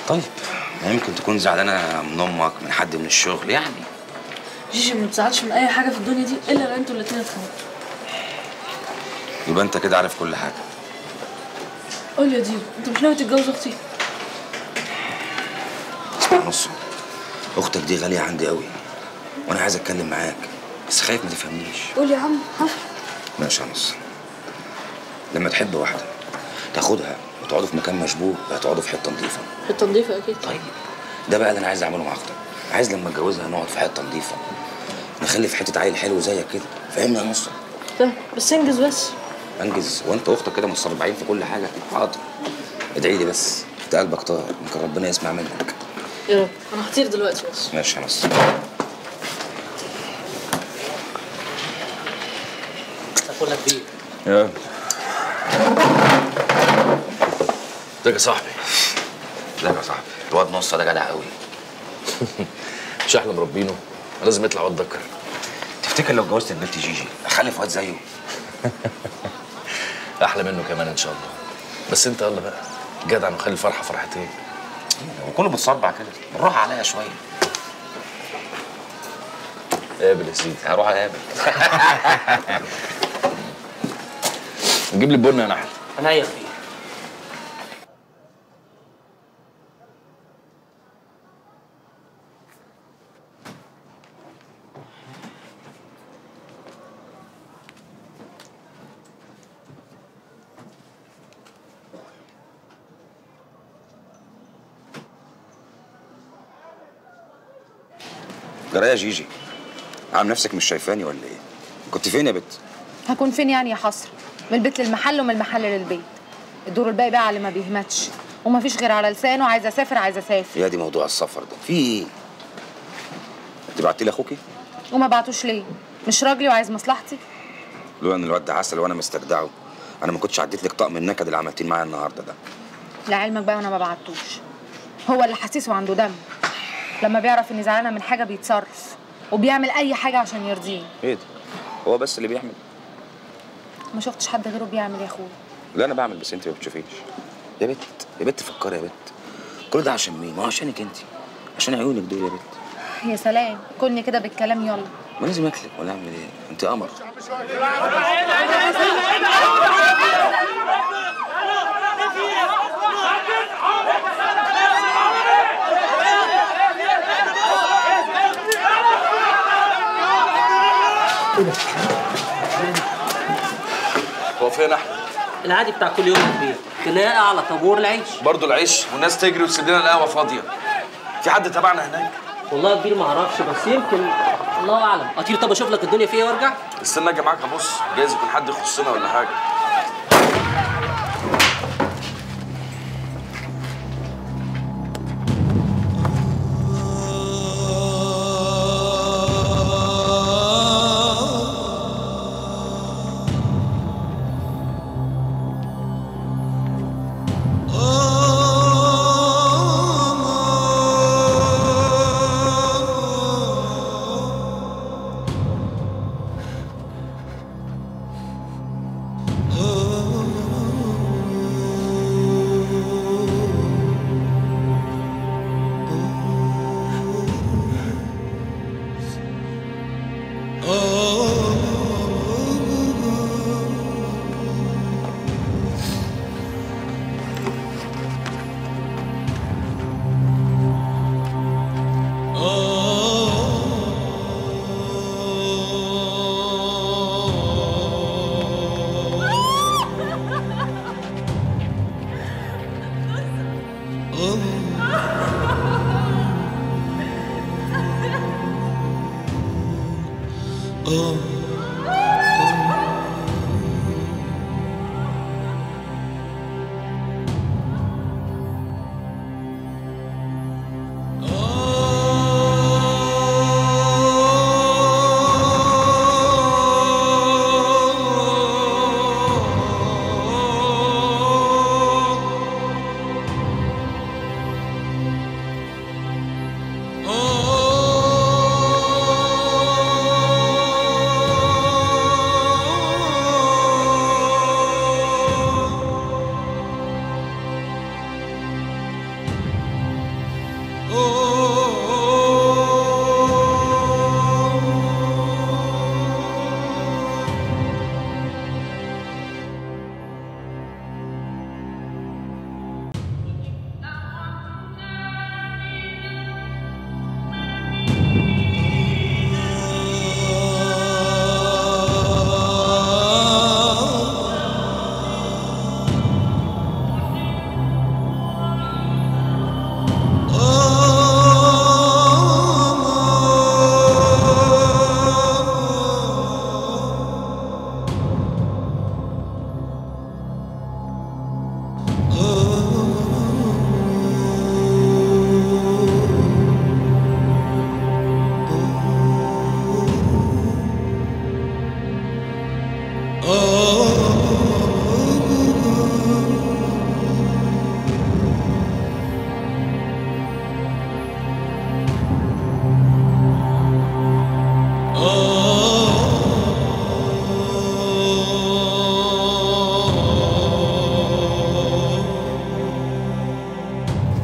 طيب ما يمكن تكون زعلانه من امك من حد من الشغل يعني جيجي ما بتزعلش من اي حاجه في الدنيا دي الا لو انتوا الاتنين اتخانقتوا يبقى انت كده عارف كل حاجه قول لي يا ديو انت مش ناوي تتجوز اختي اسمع نص اختك دي غاليه عندي قوي وانا عايز اتكلم معاك بس خايف ما تفهمنيش قول يا عم هفهم ماشي يا نص لما تحب واحده تاخدها وتقعدوا في مكان مشبوه هتقعدوا في حته نظيفه حته نضيفه اكيد طيب ده بقى اللي انا عايز اعمله مع اختك عايز لما اتجوزها نقعد في حته نظيفه نخلي في حته عيل حلو زيك كده فاهمني يا نص ده بس انجز بس انجز وانت واختك كده متصربعين في كل حاجه حاضر ادعي لي بس انت قلبك طاهر يمكن ربنا يسمع منك يا رب انا هطير دلوقتي بس ماشي يا نص اقول لك بيه يا ازيك يا صاحبي لا يا صاحبي الواد نص ده جدع قوي مش احنا مربينه لازم يطلع واد ذكر تفتكر لو اتجوزت البنت جيجي اخلف واد زيه احلى منه كمان ان شاء الله بس انت يلا بقى جدع وخلي الفرحه فرحتين وكله متصربع كده بالراحه عليا شويه قابل يا سيدي هروح اقابل نجيب لي البن يا نحل انا يا بيه جرايه يا جيجي عامل نفسك مش شايفاني ولا ايه كنت فين يا بت هكون فين يعني يا حسرة من البيت للمحل ومن المحل للبيت الدور الباقي بقى على اللي ما بيهمتش وما فيش غير على لسانه عايزه اسافر عايزه اسافر يا دي موضوع السفر ده في ايه انت بعتي لي اخوكي وما بعتوش ليه مش راجلي وعايز مصلحتي لولا ان الواد ده عسل وانا مستجدعه انا ما كنتش عديت لك طقم النكد اللي عملتيه معايا النهارده ده لعلمك بقى وانا ما بعتوش هو اللي حسيس وعنده دم لما بيعرف اني زعلانه من حاجه بيتصرف وبيعمل اي حاجه عشان يرضيني ايه ده هو بس اللي بيعمل ما شفتش حد غيره بيعمل يا اخويا لا انا بعمل بس انت ما بتشوفيش يا بت يا بت فكري يا بت كل ده عشان مين ما هو عشانك انت عشان عيونك دول يا بت يا سلام كلني كده بالكلام يلا ما لازم اكلك ولا اعمل ايه انت قمر هو فين احمد العادي بتاع كل يوم يا كبير خناقه على طابور العيش برضه العيش والناس تجري وتسيب لنا القهوه فاضيه في حد تبعنا هناك والله يا كبير ما اعرفش بس يمكن الله اعلم اطير طب اشوف لك الدنيا فيها وارجع استنى اجي معاك ابص جايز يكون حد يخصنا ولا حاجه Oh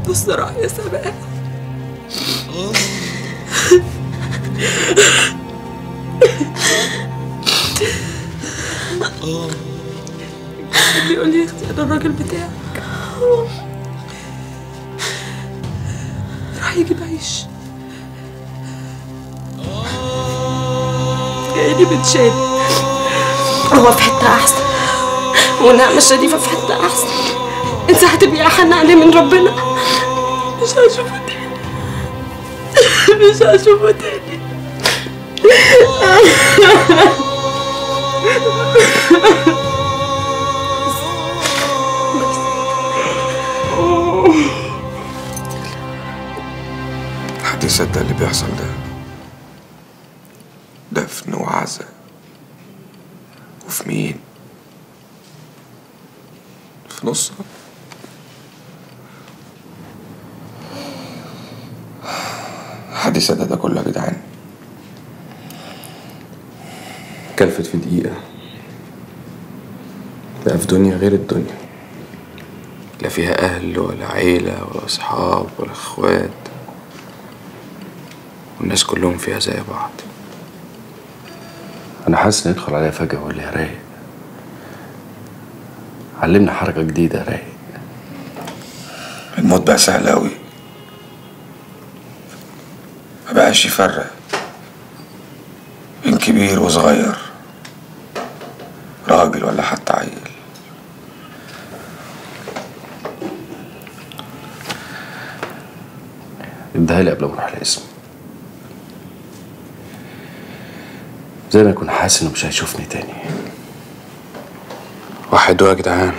بص راح يا سماح بيقول لي يا اختي انا الراجل بتاعك راح يجيب عيش جايلي متشال هو في حتة أحسن ونعمة الشريفة في حتة أحسن أنت هتبقي أحن عليه من ربنا مش هشوفه تاني مش هشوفه تاني حد يصدق اللي بيحصل ده دفن وعزا وفي مين في نصها حد يصدق ده كله يا جدعان كلفت في دقيقة بقى في دنيا غير الدنيا لا فيها أهل ولا عيلة ولا أصحاب ولا إخوات والناس كلهم فيها زي بعض أنا حاسس إن يدخل عليا فجأة ويقول لي يا رايق علمنا حركة جديدة يا رايق الموت بقى سهل أوي ما بقاش يفرق بين كبير وصغير راجل ولا حتى عيل اديها لي قبل ما اروح القسم زي ما يكون حاسس انه مش هيشوفني تاني وحدوا يا جدعان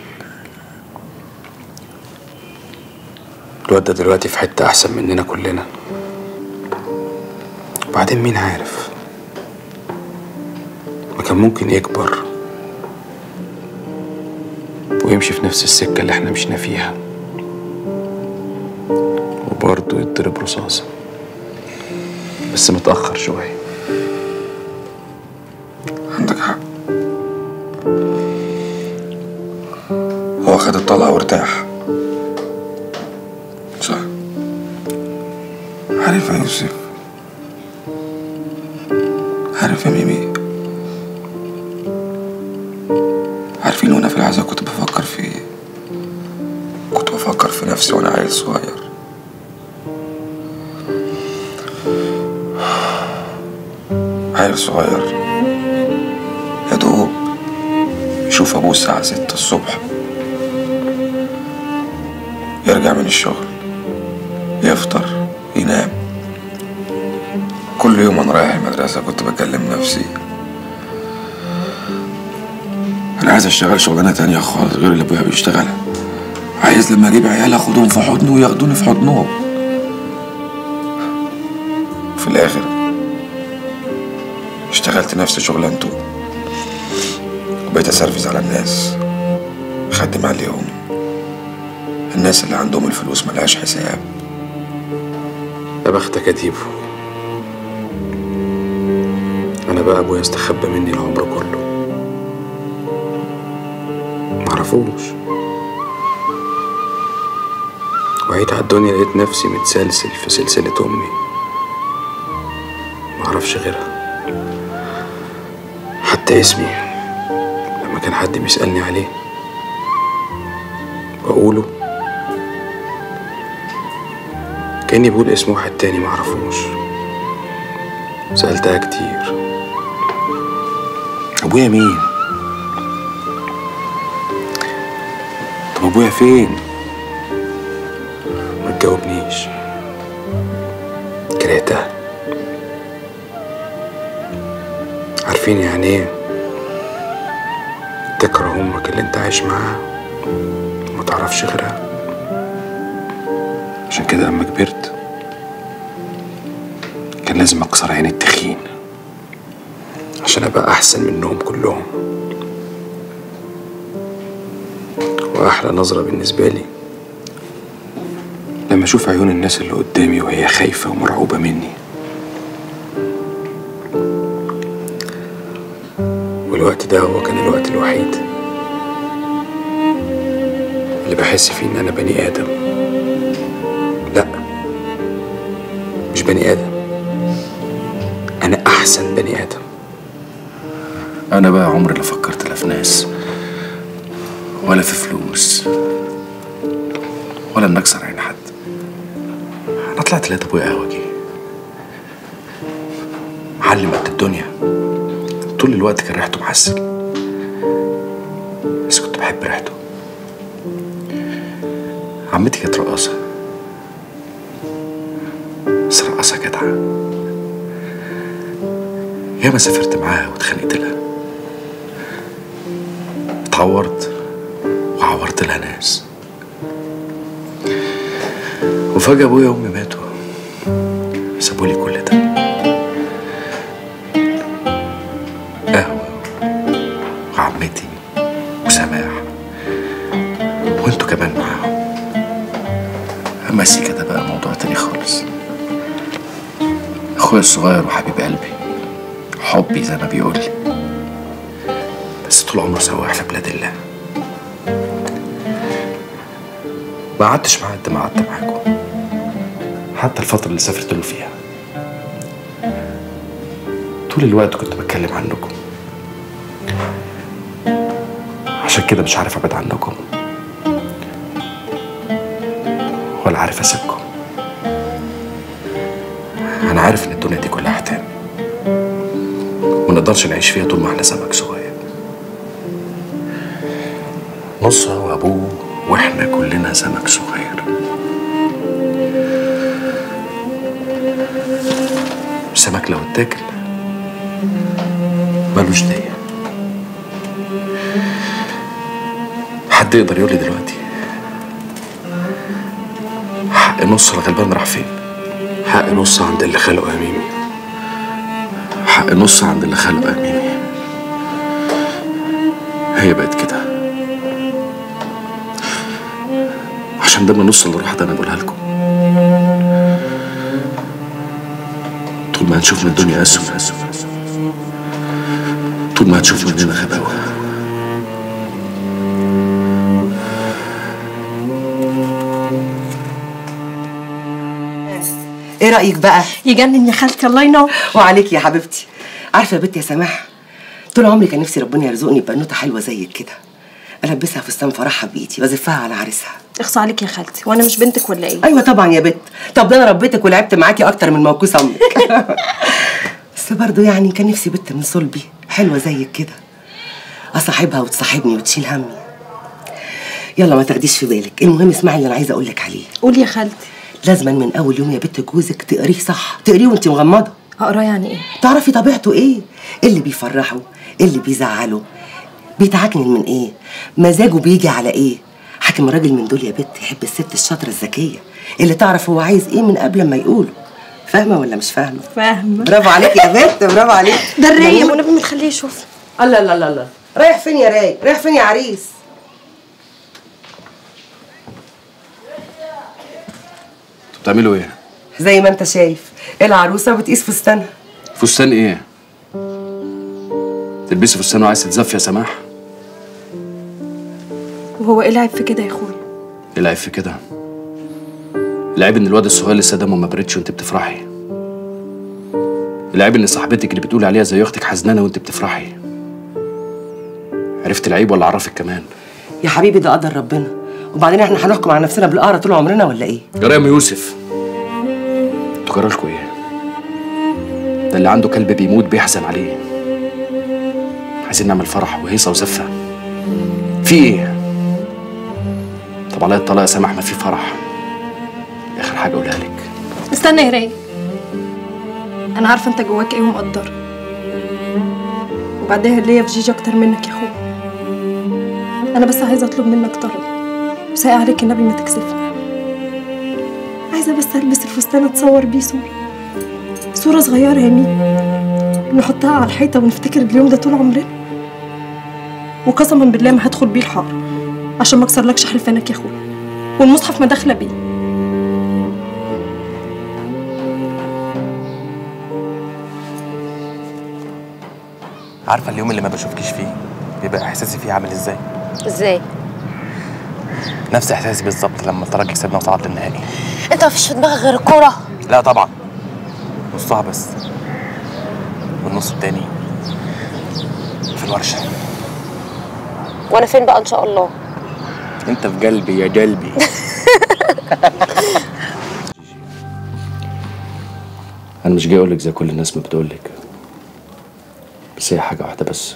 الواد ده دلوقتي في حتة أحسن مننا كلنا وبعدين مين عارف ما كان ممكن يكبر ويمشي في نفس السكة اللي احنا مشينا فيها وبرضه يتضرب رصاصة بس متأخر شوية عندك حق هو خد الطلقة وارتاح صح عارف يا يوسف عارف يا ميمي عارفين وانا في العزاء كنت بفكر في ايه كنت بفكر في نفسي وانا عيل صغير عيل صغير يا دوب يشوف ابوه الساعة ستة الصبح يرجع من الشغل يفطر ينام كل يوم انا رايح المدرسة كنت بكلم نفسي انا عايز اشتغل شغلانة تانية خالص غير اللي ابويا بيشتغلها عايز لما اجيب عيال اخدهم في حضني وياخدوني في حضنهم في الاخر اشتغلت نفس شغلانته وبقيت اسرفز على الناس خدم عليهم الناس اللي عندهم الفلوس ملهاش حساب يا بختك يا ديبو انا بقى ابويا استخبى مني العمر كله معرفوش وعيت على الدنيا لقيت نفسي متسلسل في سلسلة أمي معرفش غيرها حتى اسمي لما كان حد بيسألني عليه وأقوله كأني بقول اسم واحد تاني معرفوش سألتها كتير أبويا مين؟ طب أبويا فين؟ ما تجاوبنيش كرهتها عارفين يعني ايه تكره امك اللي انت عايش معاها وما تعرفش غيرها عشان كده لما كبرت كان لازم اكسر عين التخين عشان ابقى احسن منهم كلهم واحلى نظرة بالنسبة لي لما اشوف عيون الناس اللي قدامي وهي خايفة ومرعوبة مني والوقت ده هو كان الوقت الوحيد اللي بحس فيه ان انا بني ادم بني ادم انا احسن بني ادم انا بقى عمري لا فكرت لا في ناس ولا في فلوس ولا ان اكسر عين حد انا طلعت لقيت ابويا قهوجي معلم قد الدنيا طول الوقت كان ريحته معسل بس كنت بحب ريحته عمتي كانت رقاصة بس رقاصة جدعة ياما سافرت معاها واتخانقت لها اتعورت وعورت لها ناس وفجأة أبويا وأمي ماتوا سابوا لي كل ده قهوة وعمتي وسماح وانتوا كمان معاهم أما سيكا ده بقى موضوع تاني خالص أخويا الصغير وحبيب قلبي حبي زي ما بيقول لي بس طول عمره سواح في بلاد الله ما قعدتش معاه قد ما قعدت معاكم حتى الفترة اللي سافرت له فيها طول الوقت كنت بتكلم عنكم عشان كده مش عارف ابعد عنكم ولا عارف اسيبكم انا عارف ان الدنيا دي كلها احتام ما نقدرش نعيش فيها طول ما احنا سمك صغير نص هو ابوه واحنا كلنا سمك صغير السمك لو اتاكل ملوش دية حد يقدر يقول لي دلوقتي حق نص الغلبان راح فين حق نص عند اللي خلقه يا ميمي حق نص عند اللي خلقه يا ميمي هي بقت كده عشان ده من نص اللي راح ده انا بقولها لكم طول ما هنشوف من الدنيا اسوء طول ما هتشوف مننا غباوه ايه رايك بقى يجنن يا خالتي الله ينور وعليك يا حبيبتي عارفه يا بنتي يا سماح طول عمري كان نفسي ربنا يرزقني ببنوته حلوه زيك كده البسها فستان فرحها بايدي وازفها على عريسها اخصى عليك يا خالتي وانا مش بنتك ولا ايه ايوه طبعا يا بت طب ده انا ربيتك ولعبت معاكي اكتر من موكوس امك بس برضه يعني كان نفسي بنت من صلبي حلوه زيك كده اصاحبها وتصاحبني وتشيل همي يلا ما تاخديش في بالك المهم اسمعي اللي انا عايزه اقول لك عليه قولي يا خالتي لازما من اول يوم يا بنت جوزك تقريه صح تقريه وانت مغمضه اقرا يعني ايه تعرفي طبيعته ايه إيه اللي بيفرحه إيه اللي بيزعله بيتعكنن من ايه مزاجه بيجي على ايه حاكم راجل من دول يا بت يحب الست الشاطره الذكيه اللي تعرف هو عايز ايه من قبل ما يقوله فاهمه ولا مش فاهمه فاهمه برافو عليك يا بت برافو عليك ده الرايق والنبي ما تخليه يشوف الله الله الله الله رايح فين يا رايق رايح فين يا عريس انتوا بتعملوا ايه؟ زي ما انت شايف العروسه بتقيس فستانها فستان ايه؟ تلبسي فستان وعايز تتزف يا سماح؟ وهو ايه العيب في كده يا اخويا ايه العيب في كده؟ العيب ان الواد الصغير لسه دمه ما بردش وانت بتفرحي العيب ان صاحبتك اللي بتقولي عليها زي اختك حزنانه وانت بتفرحي عرفت العيب ولا عرفك كمان؟ يا حبيبي ده قدر ربنا وبعدين احنا هنحكم على نفسنا بالقهر طول عمرنا ولا ايه يا ريم يوسف انتوا جرالكوا ايه؟ ده اللي عنده كلب بيموت بيحزن عليه عايزين نعمل فرح وهيصه وزفه في ايه؟ طب عليا الطلاق يا سامح ما في فرح اخر حاجه اقولها لك استنى يا رايق انا عارفه انت جواك ايه ومقدره وبعدها ليا في جيجي اكتر منك يا اخويا انا بس عايزه اطلب منك طلب وسايق عليك النبي ما تكسفني عايزه بس البس الفستان اتصور بيه صوره صوره صغيره يا مين نحطها على الحيطه ونفتكر اليوم ده طول عمرنا وقسما بالله ما هدخل بيه الحار عشان ما اكسرلكش حلفانك يا اخويا والمصحف ما داخله بيه عارفه اليوم اللي ما بشوفكيش فيه بيبقى احساسي فيه عامل ازاي ازاي؟ نفس احساسي بالظبط لما الترجي كسبنا وصعدنا النهائي انت مفيش في دماغك غير الكورة لا طبعا نصها بس والنص التاني في الورشة وانا فين بقى ان شاء الله انت في قلبي يا قلبي انا مش جاي اقولك زي كل الناس ما بتقولك بس هي حاجه واحده بس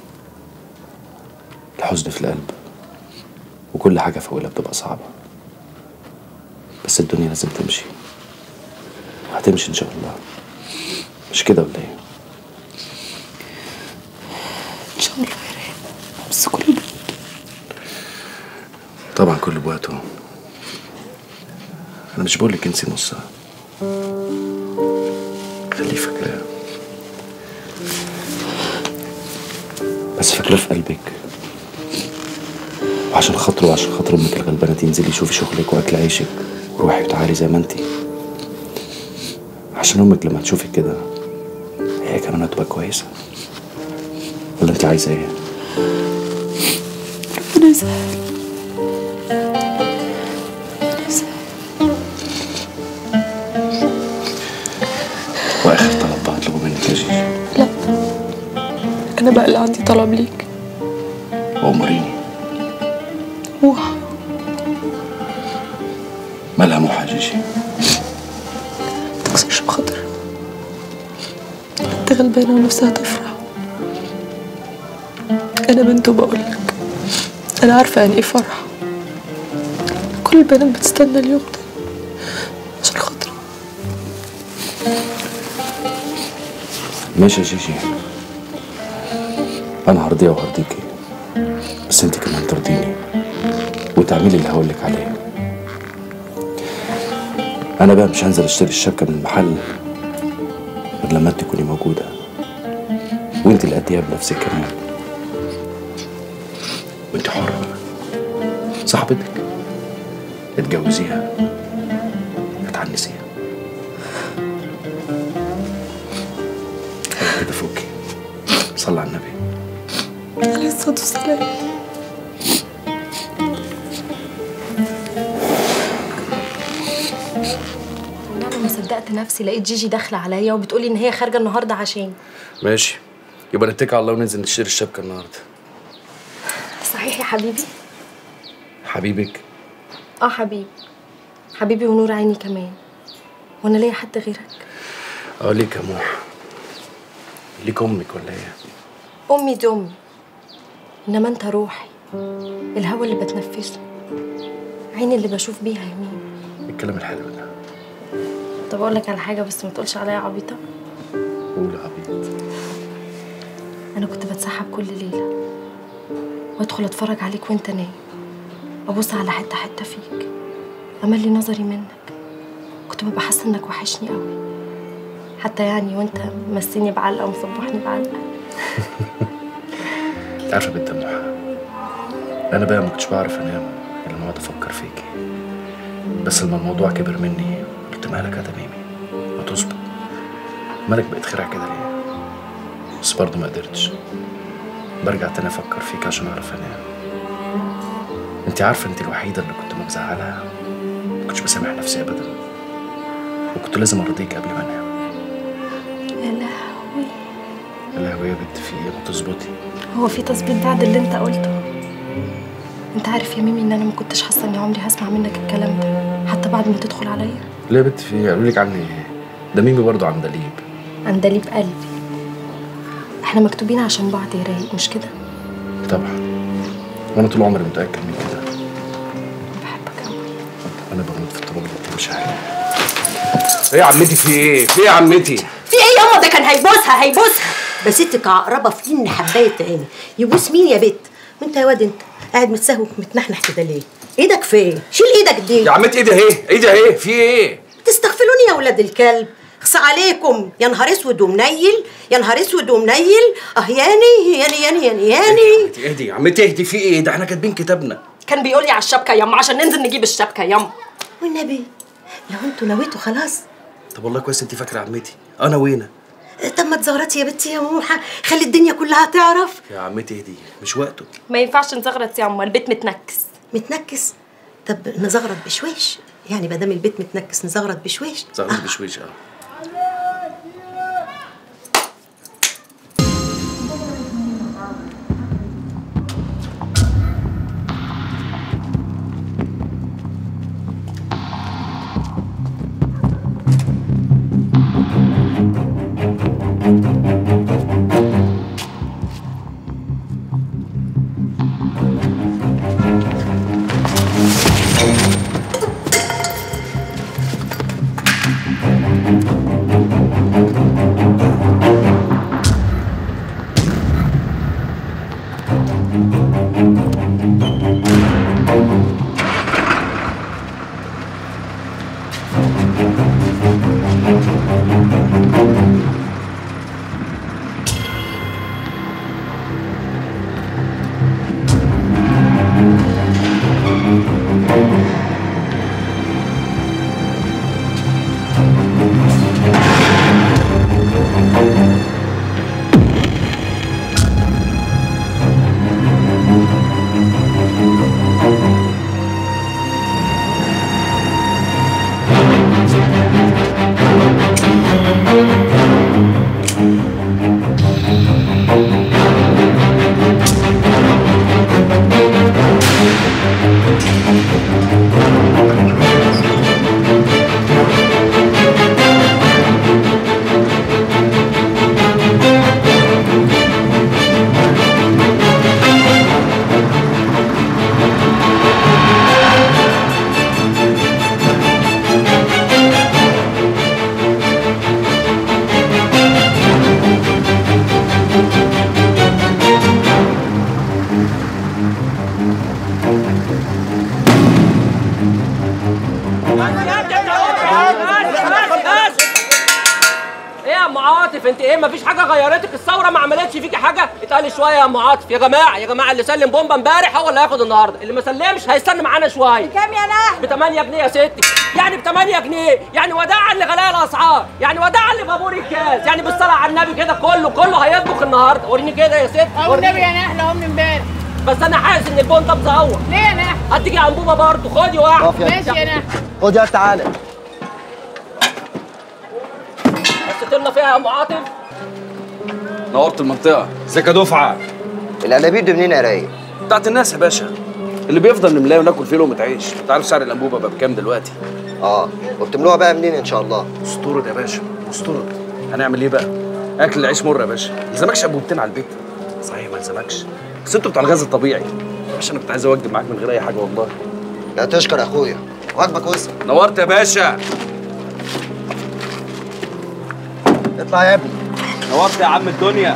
الحزن في القلب وكل حاجه في اولها بتبقى صعبه بس الدنيا لازم تمشي هتمشي ان شاء الله مش كده ولا ايه ان شاء الله يا ريت بس كل ده طبعا كل بوقته انا مش بقولك انسي نصها خليه فاكراه بس فاكراه في قلبك وعشان خاطره وعشان خاطر امك الغلبانه تنزلي شوفي شغلك واكل عيشك وروحي وتعالي زي ما انتي عشان امك لما تشوفك كده هي كمان هتبقى كويسه ولا انت عايزه ايه؟ ربنا يسهل ربنا يسهل واخر طلب بطلبه منك يا جيجي لا انا بقى اللي عندي طلب ليك وامريني روح مالها موحى يا جيجي تكسرش بخاطر انت غلبانة ونفسها تفرح انا بنت وبقولك انا عارفة يعني ايه فرح كل البنات بتستنى اليوم ده عشان خاطري ماشي يا جيجي انا هرضيها وهرضيكي بس انت كمان ترضيني وتعملي اللي هقولك عليه انا بقى مش هنزل اشتري الشبكه من المحل غير لما انت تكوني موجوده وانت اللي اديها بنفسك كمان وانت حره بقى صاحبتك اتجوزيها هتعنسيها كده فوقي صلى على النبي عليه الصلاة والسلام انا ما صدقت نفسي لقيت جيجي داخله عليا وبتقولي ان هي خارجه النهارده عشان ماشي يبقى نتكل على الله وننزل نشتري الشبكه النهارده صحيح يا حبيبي حبيبك اه حبيبي حبيبي ونور عيني كمان وانا ليا حد غيرك اه ليك يا موح ليك امك ولا ايه امي دي امي انما انت روحي الهوا اللي بتنفسه عيني اللي بشوف بيها يمين الكلام الحلو ده طب اقول لك على حاجه بس ما تقولش عليا عبيطه قول يا عبيط انا كنت بتسحب كل ليله وادخل اتفرج عليك وانت نايم ابص على حته حته فيك املي نظري منك كنت ببقى حاسه انك وحشني قوي حتى يعني وانت مسني بعلقه ومصبحني بعلقه انت عارفه بنت موحى انا بقى ما كنتش بعرف انام الا لما اقعد افكر فيكي بس لما الموضوع كبر مني قلت مالك يا تميمي ما تظبط مالك بقيت خرع كده ليه بس برضه ما قدرتش برجع تاني افكر فيك عشان اعرف انام انت عارفه انت الوحيده اللي كنت ما بزعلها ما كنتش بسامح نفسي ابدا وكنت لازم ارضيك قبل ما انام يا لهوي يا لهوي يا بنت في ايه ما تظبطي هو في تظبيط بعد اللي انت قلته انت عارف يا ميمي ان انا ما كنتش حاسه اني عمري هسمع منك الكلام ده حتى بعد ما تدخل عليا ليه يا بنت في ايه قالوا لك عني ايه ده ميمي برضه عندليب عندليب قلبي احنا مكتوبين عشان بعض يا رايق مش كده طبعا وانا طول عمري متاكد من كده بحبك قوي انا بموت في الطبق اللي مش عارف ايه يا عمتي في ايه في ايه يا عمتي في ايه ياما ده كان هيبوسها هيبوسها بس انت كعقربه في دين حبايه عيني يبوس مين يا بت وانت يا واد انت قاعد متسهوك متنحنح كده ليه ايدك فين شيل ايدك دي يا عمتي ايه ده ايه ايه ده ايه في ايه تستغفلوني يا ولاد الكلب اخص عليكم يا نهار اسود ومنيل يا نهار اسود ومنيل اه ياني ياني ياني ياني ياني اهدي يا عمتي اهدي في ايه ده احنا كاتبين كتابنا كان بيقول لي على الشبكه ياما عشان ننزل نجيب الشبكه ياما والنبي لو انتوا نويتوا خلاص طب والله كويس انت فاكره عمتي انا وينا طب ما تزغرطي يا بنتي يا موحه خلي الدنيا كلها تعرف يا عمتي اهدي مش وقته ما ينفعش نزغرط ياما البيت متنكس متنكس طب نزغرط بشويش يعني ما دام البيت متنكس نزغرط بشويش زغرت بشويش اه ايه يا ام عاطف انت ايه مفيش حاجه غيرتك الثوره ما عملتش فيكي حاجه اتقلي شويه يا ام عاطف يا جماعه يا جماعه اللي سلم بومبا امبارح هو اللي هياخد النهارده اللي ما سلمش هيستنى معانا شويه كام يا نحل ب 8 جنيه يا ستي يعني ب 8 جنيه يعني وداعا لغلاء الاسعار يعني وداعا لبابور الكاس يعني بالصلاه على النبي كده كله كله هيطبخ النهارده وريني كده يا ستي او وريني. النبي يا نحل اهو من امبارح بس انا حاسس ان البون ده مزور ليه يا نحل هتيجي انبوبه برضه خدي واحده ماشي يا نحل خد يا تعالى بس لنا فيها يا ام عاطف نورت المنطقه ازيك يا دفعه الانابيب دي منين يا رايق بتاعت الناس يا باشا اللي بيفضل نملاه وناكل فيه لقمه عيش انت عارف سعر الانبوبه بقى بكام دلوقتي اه وبتملوها بقى منين ان شاء الله اسطورد يا باشا اسطورد هنعمل ايه بقى اكل العيش مر يا باشا ما يلزمكش انبوبتين على البيت صحيح ما يلزمكش بس انتوا بتوع الغاز الطبيعي يا باشا انا كنت عايز اوجب معاك من غير اي حاجه والله لا تشكر يا اخويا واجبك وسط نورت يا باشا اطلع يا ابني نورت يا عم الدنيا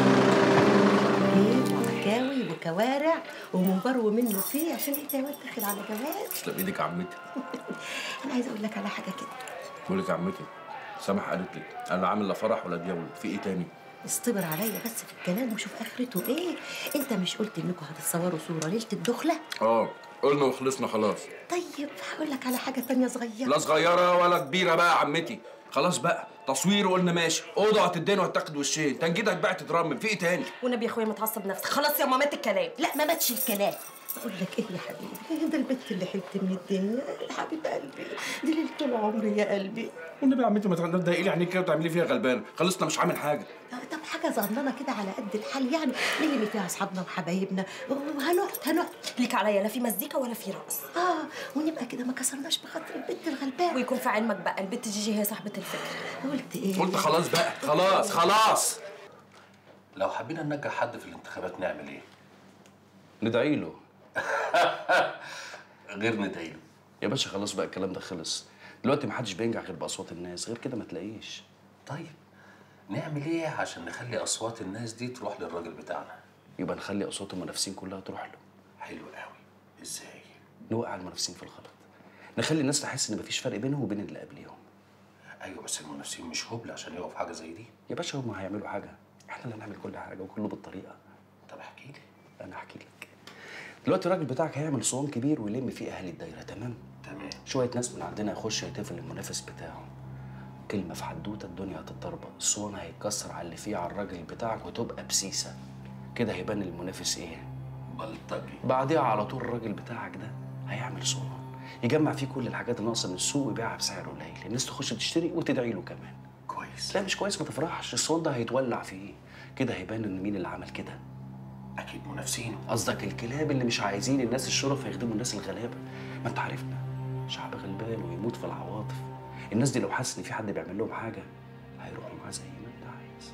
حكاوي وكوارع ومنبر ومنه فيه عشان انت يا واد داخل على جواز تسلم ايدك يا عمتي انا عايزه اقول لك على حاجه كده بقول لك يا عمتي سامح قالت لي انا لا عامل لا فرح ولا ديول في ايه تاني اصطبر عليا بس في الكلام وشوف اخرته ايه انت مش قلت انكم هتتصوروا صوره ليله الدخله اه قلنا وخلصنا خلاص طيب هقول لك على حاجه تانية صغيره لا صغيره ولا كبيره بقى يا عمتي خلاص بقى تصوير وقلنا ماشي اوضه هتدين وهتاخد وشين تنجيد هتباع تترمم في ايه تاني والنبي يا اخويا ما تعصب نفسك خلاص يا ماما مات الكلام لا ما ماتش الكلام اقول لك ايه يا حبيبي ده البنت اللي حلت من الدنيا حبيب قلبي دي ليله طول عمري يا قلبي والنبي يا عمتي ما تضايقي لي عينيك كده وتعملي فيها غلبان خلصنا مش عامل حاجه طب حاجه صغننه كده على قد الحال يعني نلم فيها اصحابنا وحبايبنا وهنقعد هنقعد ليك عليا لا في مزيكا ولا في رقص اه ونبقى كده ما كسرناش بخاطر البنت الغلبانه ويكون في علمك بقى البنت جيجي هي صاحبه الفكره قلت ايه قلت خلاص بقى خلاص خلاص لو حبينا ننجح حد في الانتخابات نعمل ايه؟ ندعي له غير ندعي له يا باشا خلاص بقى الكلام ده خلص دلوقتي محدش بينجح غير باصوات الناس غير كده ما تلاقيش طيب نعمل ايه عشان نخلي اصوات الناس دي تروح للراجل بتاعنا يبقى نخلي اصوات المنافسين كلها تروح له حلو قوي ازاي نوقع المنافسين في الغلط نخلي الناس تحس ان مفيش فرق بينهم وبين اللي قبليهم ايوه بس المنافسين مش هبل عشان يقف حاجه زي دي يا باشا هم هيعملوا حاجه احنا اللي هنعمل كل حاجه وكله بالطريقه طب احكي لي انا احكي لك دلوقتي الراجل بتاعك هيعمل صوان كبير ويلم فيه اهالي الدايره تمام تمام شويه ناس من عندنا يخش يتفل المنافس بتاعه كلمه في حدوته الدنيا هتتطربق الصوان هيتكسر على اللي فيه على الراجل بتاعك وتبقى بسيسه كده هيبان المنافس ايه بلطجي بعديها على طول الراجل بتاعك ده هيعمل صوان يجمع فيه كل الحاجات اللي ناقصه من السوق ويبيعها بسعر قليل الناس تخش تشتري وتدعي له كمان كويس لا مش كويس ما تفرحش الصوان ده هيتولع فيه كده هيبان ان مين اللي عمل كده اكيد منافسينه قصدك الكلاب اللي مش عايزين الناس الشرف يخدموا الناس الغلابه ما انت عارفنا شعب غلبان ويموت في العواطف الناس دي لو حاسس ان في حد بيعمل لهم حاجه هيروحوا معاه زي ما انت عايز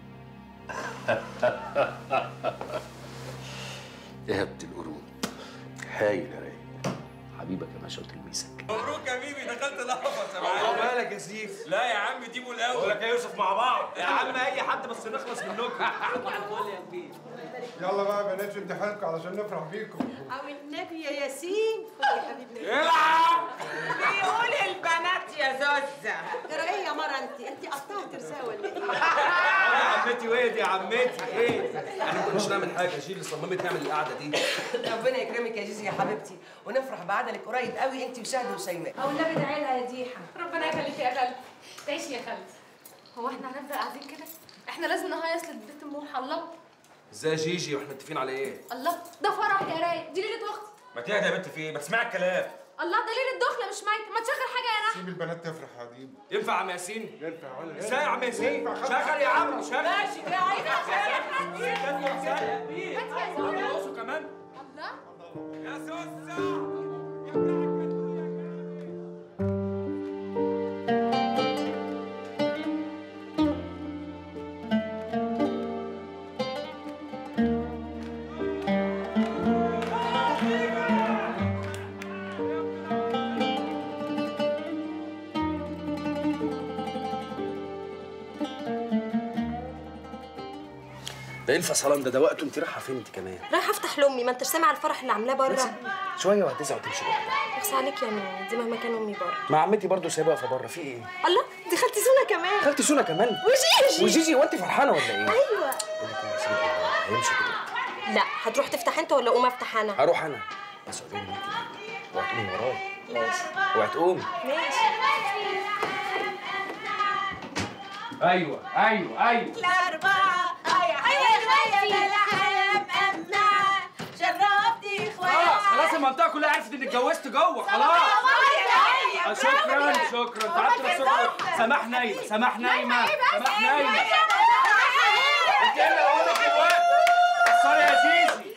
يا ابن القرود هايل يا رايق حبيبك يا باشا وتلميذك مبروك يا بيبي دخلت القفص يا معلم مالك يا سيف لا يا عم ديبو الاول بقول لك يا يوسف مع بعض يا عم اي حد بس نخلص منكم صباح الفل يا كبير يلا بقى يا بنات شد حيلكم علشان نفرح بيكم او النبي يا ياسين خد يا حبيبي العب بيقول البنات يا زوزة ترى ايه يا مرة انت انت قطعت ترساوي ولا ايه يا عمتي ويد يا عمتي ايه احنا ما كناش نعمل حاجه جيل اللي صممت نعمل القعده دي ربنا يكرمك يا جيزي يا حبيبتي ونفرح بعدلك قريب قوي انت وشهد وشيماء او النبي ادعي لها يا ديحه ربنا يخليك يا خالتي تعيشي يا خالتي هو احنا هنفضل قاعدين كده احنا لازم نهيص للبيت ام الله ازاي يا جيجي واحنا متفقين على ايه الله ده فرح يا رايق دي ليله اختي ما تهدى يا بنت في ايه ما تسمعي الكلام الله ده ليله دخله مش ميت ما تشغل حاجه يا رحمه سيب البنات تفرح يا ديبو ينفع يا عم ياسين ينفع ولا ازاي يا عم ياسين ينفع، خد شغل يا عم شغل ماشي ده رقصوا كمان الله يا سوسه ده ايه الفصلان ده ده وقته انت رايحه فين انت كمان رايحه افتح لامي ما انتش سامع الفرح اللي عاملاه بره شويه وهتزعل وتمشي بره بس عليك يا ماما دي مهما كان امي بره مع عمتي برضه سايبها في بره في ايه الله دي خالتي سونا كمان خالتي سونا كمان وجيجي وجيجي هو انت فرحانه ولا ايه ايوه بقول لك ايه يا سيدي، هو هيمشي كده لا هتروح تفتح انت ولا اقوم افتح انا هروح انا بس قولي لي انت وهتقومي ورايا ماشي وهتقومي ماشي ايوه ايوه ايوه الأربعة أيوة أيوة الحياة مأمنة شرفتي خلاص خلاص المنطقه كلها عرفت اني اتجوزت جوه خلاص آه، شكرا شكرا تعبت نفسكم سماح نايمه سماح نايمه سماح نايمه انت ايه اللي هقول لك دلوقتي قصري يا زيزي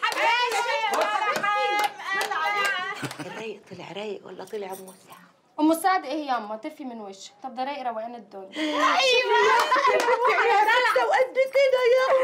الرايق طلع رايق ولا طلع موسع ام سعد ايه يا اما طفي من وشك طب ده رايق روقان الدنيا ايوه يا وقد كده يا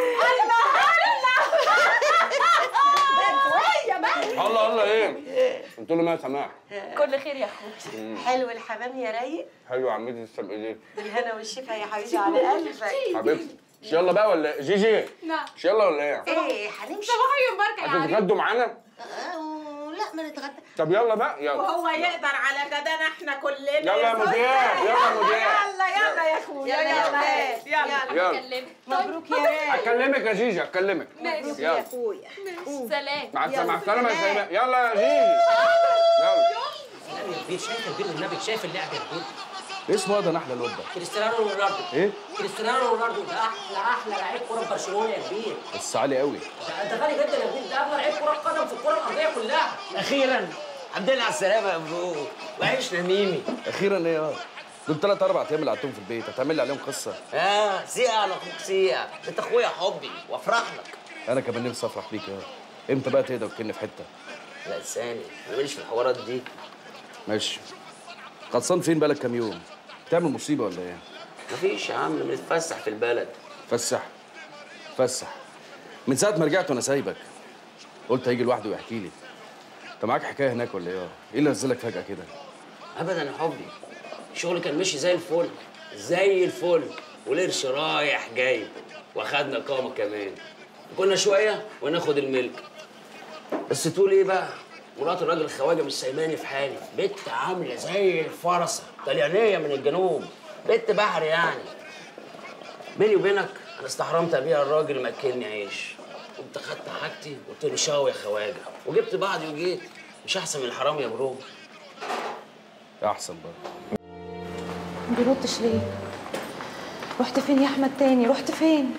الله الله الله ايه؟ قلت له ما يا سماح كل خير يا اخويا حلو الحمام يا رايق حلو يا عمتي تسلم ايديك بالهنا والشفا يا حبيبي على قلبك حبيبتي مش يلا بقى ولا جيجي نعم مش يلا ولا ايه؟ ايه هنمشي صباحي مباركه يا علي هتتغدوا معانا؟ آه، لا ما نتغدى طب يلا بقى يلا وهو يقدر على غدانا احنا كلنا يلا يا مدير يلا يا مدير يلا يلا يا اخويا يلا يلا يلا مبروك يا رايق هكلمك يا جيجي هكلمك ماشي يلا اخويا سلام مع السلامه مع السلامه يا سيدي يلا يا جيجي يلا البيت شايف البيت والنبي شايف اللعب يا البيت اسمه ده نحله الواد ده كريستيانو رونالدو ايه كريستيانو رونالدو ده احلى احلى لعيب كوره في برشلونه يا كبير بس عالي قوي ده ده غالي جدا يا كبير ده اغلى لعيب كوره قدم في الكوره الارضيه كلها اخيرا الحمد لله على السلامه يا مبروك وعشنا ميمي اخيرا ايه اه دول ثلاث اربع ايام اللي قعدتهم في البيت هتعمل لي عليهم قصه اه سيئة على اخوك سيئة انت اخويا حبي وافرح لك انا كمان نفسي افرح بيك يا امتى بقى تهدى وتكني في حته لا ثاني انا ماليش في الحوارات دي ماشي غطسان فين بقالك كام يوم تعمل مصيبه ولا ايه مفيش يا عم بنتفسح في البلد فسح فسح من ساعه ما رجعت وانا سايبك قلت هيجي لوحده ويحكي لي انت معاك حكايه هناك ولا ايه ايه اللي نزلك فجاه كده ابدا يا حبي الشغل كان ماشي زي الفل زي الفل والقرش رايح جاي واخدنا قامه كمان كنا شويه وناخد الملك بس تقول ايه بقى مرات الراجل الخواجه مش سايباني في حالي بنت عامله زي الفرسه طليانيه من الجنوب بنت بحر يعني بيني وبينك انا استحرمت ابيع الراجل ماكلني عيش قمت خدت حاجتي وقلت له شاوي يا خواجه وجبت بعضي وجيت مش احسن من الحرام يا برو احسن برضه بيردش ليه رحت فين يا احمد تاني رحت فين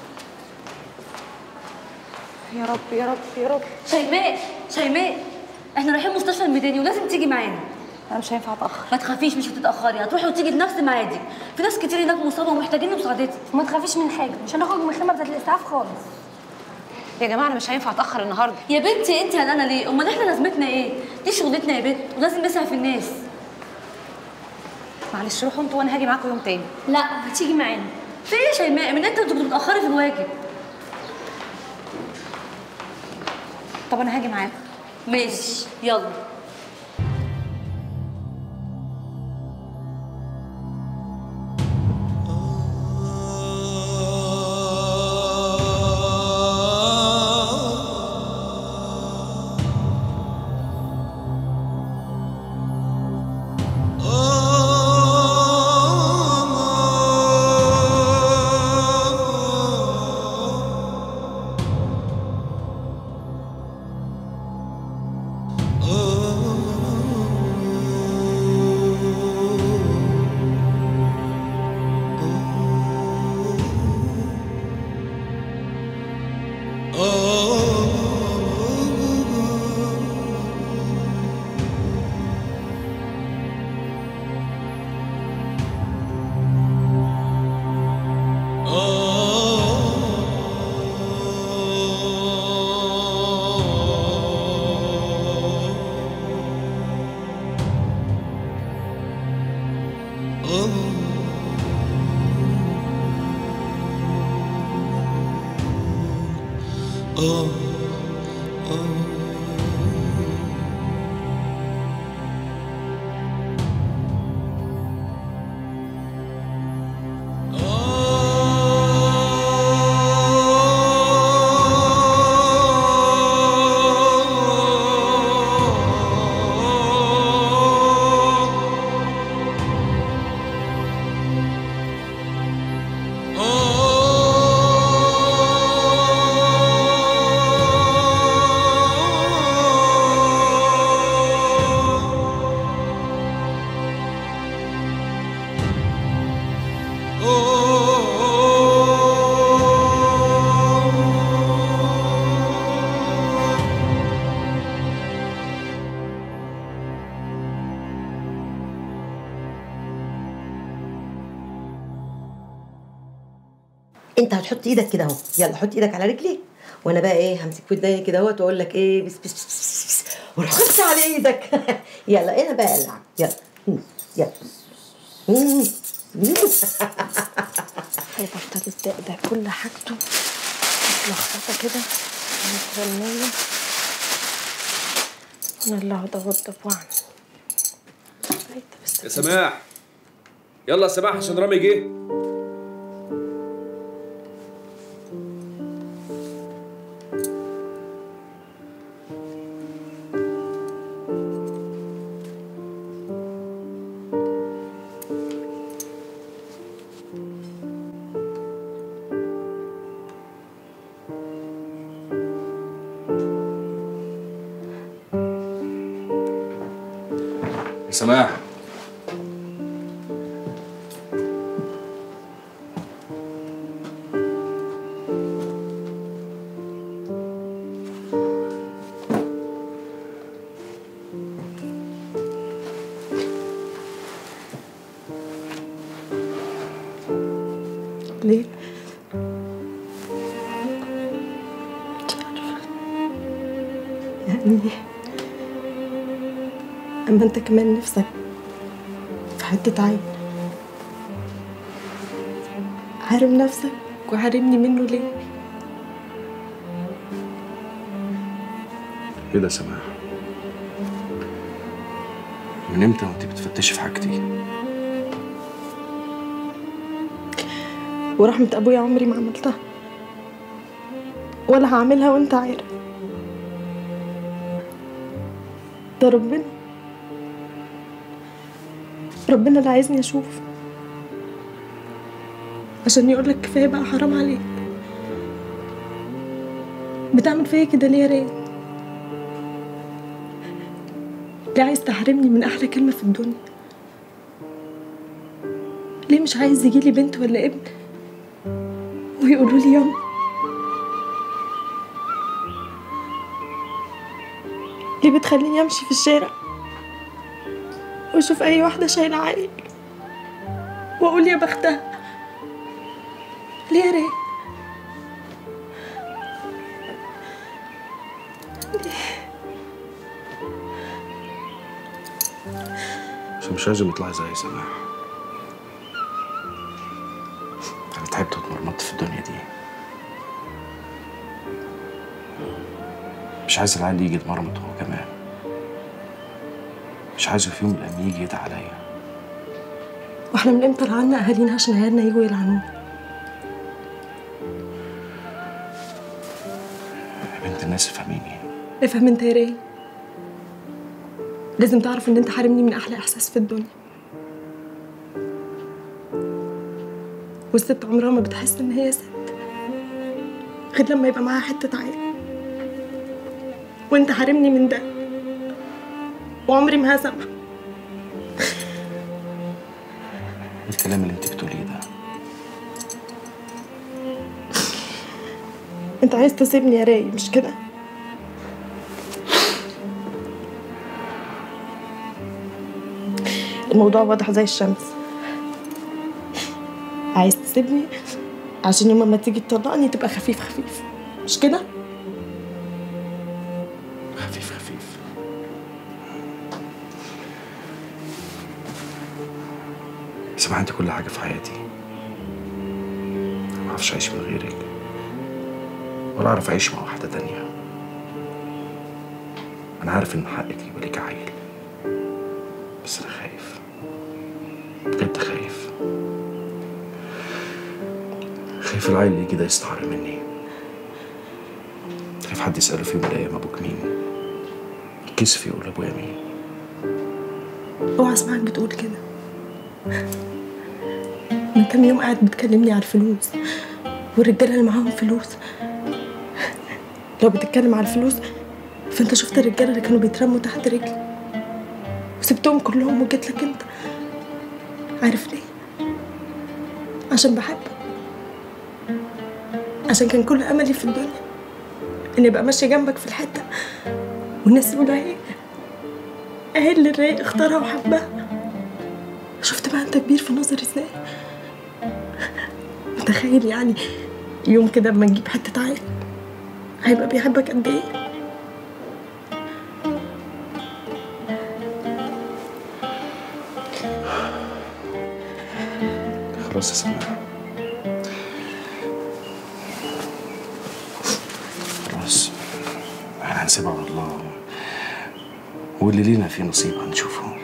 يا رب يا رب يا رب شيماء شيماء احنا رايحين مستشفى الميداني ولازم تيجي معانا انا مش هينفع اتاخر ما تخافيش مش هتتاخري هتروحي وتيجي بنفس ميعادك في ناس كتير هناك مصابه ومحتاجين مساعدتك ما تخافيش من حاجه مش هنخرج من الخيمه بتاعت الاسعاف خالص يا جماعه انا مش هينفع اتاخر النهارده يا بنتي انت قلقانه ليه امال احنا لازمتنا ايه دي شغلتنا يا بنت ولازم نسعى في الناس معلش روحوا انتوا وانا هاجي معاكم يوم تاني لا هتيجي معانا في ايه يا شيماء من انت كنتوا بتتاخري في الواجب طب انا هاجي معاكم ماشي يلا انت هتحط ايدك كده اهو يلا حط ايدك على رجلي وانا بقى ايه همسك في وداني كده اهوت واقول لك ايه بس بس بس بس بس وروح خش على ايدك يلا انا بقى العب يلا مم، يلا مم، مم. هيبطل الدق ده كل حاجته متلخبطه كده متغنيه انا اللي اقعد اوضب واعمل يا سماح يلا يا سماح عشان رامي جه يا سماح ليه؟ يعني اما انت كمان نفسك في حتة عين حارم نفسك وحارمني منه ليه؟ ايه ده يا سماح من امتى وانت بتفتشي في حاجتي ورحمة أبويا عمري ما عملتها ولا هعملها وأنت عارف ده ربنا ربنا اللي عايزني أشوف عشان يقولك كفاية بقى حرام عليك بتعمل فيا كده ليه يا ريت ليه عايز تحرمني من أحلى كلمة في الدنيا ليه مش عايز يجيلي بنت ولا ابن ويقولوا لي ياما ليه بتخليني امشي في الشارع واشوف اي واحده شايله عيل واقول يا بختها ليه يا ريت عشان مش لازم يطلعي زي سماح تعبت واتمرمطت في الدنيا دي مش عايز العيال يجي يتمرمط هو كمان مش عايزه في يوم من الايام يجي يدعي عليا واحنا من امتى لعنا اهالينا عشان عيالنا يجوا يلعنونا يا بنت الناس افهميني افهم انت يا راي لازم تعرف ان انت حارمني من احلى احساس في الدنيا والست عمرها ما بتحس ان هي ست غير لما يبقى معاها حته عيل وانت حارمني من ده وعمري ما هسامحك إيه الكلام اللي انت بتقوليه ده انت عايز تسيبني يا راي مش كده الموضوع واضح زي الشمس عايز تسيبني عشان يوم ما تيجي تطلقني تبقى خفيف خفيف مش كده خفيف خفيف سمع انت كل حاجه في حياتي ما اعرفش اعيش من غيرك ولا اعرف اعيش مع واحده تانية انا عارف ان حقك يبقى ليك عيل بس انا خايف بجد خايف خايف العيل اللي يجي ده يستعر مني خايف حد يسأله في يوم من الأيام أبوك مين يتكسف يقول أبويا مين اوعى اسمعك بتقول كده من كام يوم قاعد بتكلمني على الفلوس والرجاله اللي معاهم فلوس لو بتتكلم على الفلوس فانت شفت الرجاله اللي كانوا بيترموا تحت رجلي وسبتهم كلهم وجيت لك انت عارف ليه عشان بحبك عشان كان كل املي في الدنيا اني ابقى ماشيه جنبك في الحته والناس يقولوا اهي اهي اللي الرايق اختارها وحبها شفت بقى انت كبير في نظري ازاي متخيل يعني يوم كده اما نجيب حته عيل هيبقى بيحبك قد ايه خلاص يا سماح خلاص هنسيبها على الله واللي لينا فيه نصيب هنشوفه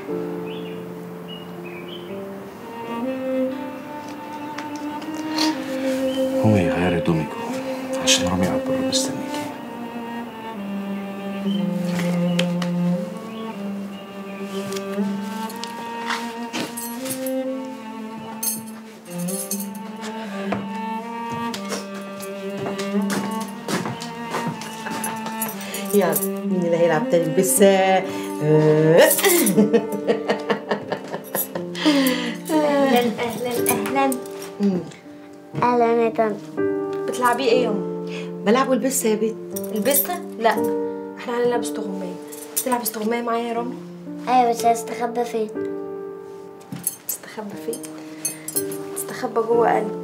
قومي غيري هدومك عشان رامي قاعد بره مستنيكي يلا مين اللي هيلعب تاني البسة اهلا اهلا اهلا اهلا يا طنط بتلعبيه ايه يا ام بلعبوا البسة يا بنت البسة لا احنا هنلعب استغماية تلعب استغماية معايا يا رامي ايوه بس هستخبى فين تستخبى فين تستخبى جوه قلبي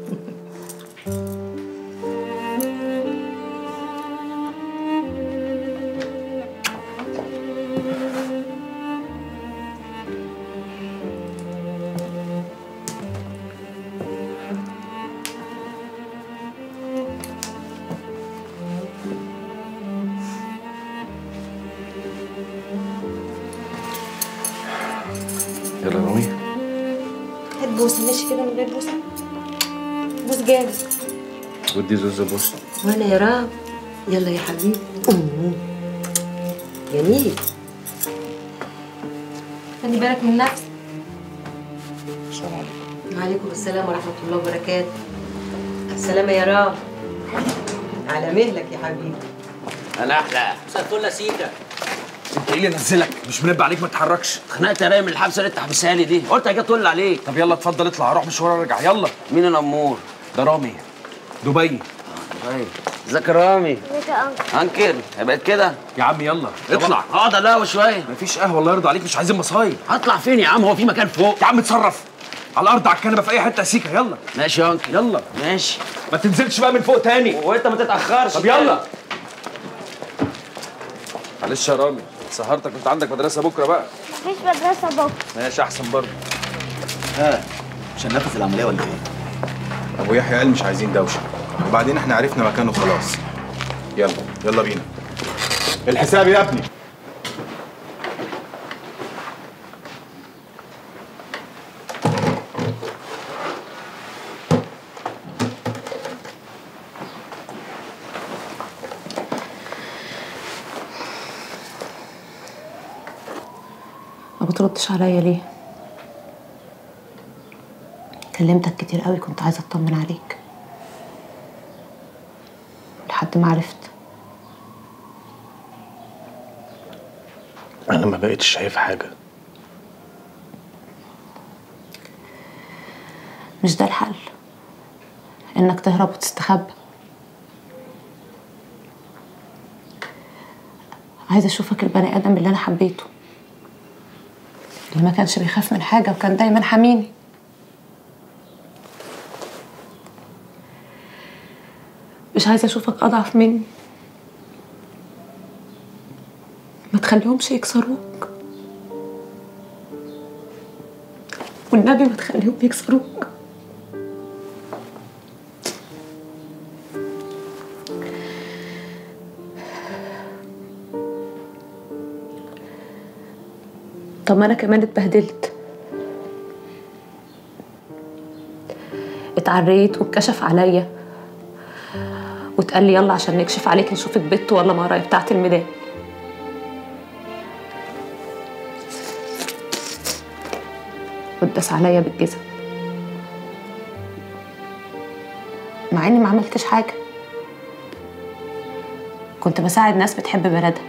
يلا يا رامي هات بوسة ماشي كده من غير بوسة بوس جامد ودي زوزة بص وانا يا رام يلا يا حبيبي أمم. جميل خلي بالك من نفسك السلام عليكم وعليكم السلام ورحمة الله وبركاته السلامة يا رام على مهلك يا حبيبي انا احلى مساء الفل يا سيكا انت ايه اللي نزلك مش منبه عليك ما تتحركش اتخنقت يا راي من الحبسه اللي انت حبسها لي دي قلت اجي اطل عليك طب يلا اتفضل اطلع هروح مشوار وارجع يلا مين الامور ده رامي دبي طيب ازيك يا رامي ازيك يا انكل انكل هي بقت كده يا عم يلا اطلع اقعد على القهوه شويه مفيش قهوه الله يرضى عليك مش عايزين مصايب هطلع فين يا عم هو في مكان فوق يا عم اتصرف على الارض على الكنبه في اي حته يا سيكا يلا ماشي يا انكل يلا ماشي ما تنزلش بقى من فوق تاني وانت ما تتاخرش طب يلا معلش يا رامي سهرتك انت عندك مدرسه بكره بقى مفيش مدرسة بكرة ماشي احسن برضه ها مش هننفذ العمليه ولا ايه؟ ابو يحيى قال مش عايزين دوشه وبعدين احنا عرفنا مكانه خلاص يلا يلا بينا الحساب يا ابني ما بتردش عليا ليه كلمتك كتير قوي كنت عايزه اطمن عليك لحد ما عرفت انا ما بقتش شايف حاجه مش ده الحل انك تهرب وتستخبى عايزه اشوفك البني ادم اللي انا حبيته اللي ما كانش بيخاف من حاجه وكان دايما حاميني مش عايزه اشوفك اضعف مني ما تخليهمش يكسروك والنبي ما تخليهم يكسروك طب ما انا كمان اتبهدلت اتعريت واتكشف عليا واتقال لي يلا عشان نكشف عليك نشوفك بت ولا مرايه بتاعه الميدان واتداس عليا بالجزم مع اني ما عملتش حاجه كنت بساعد ناس بتحب بلدها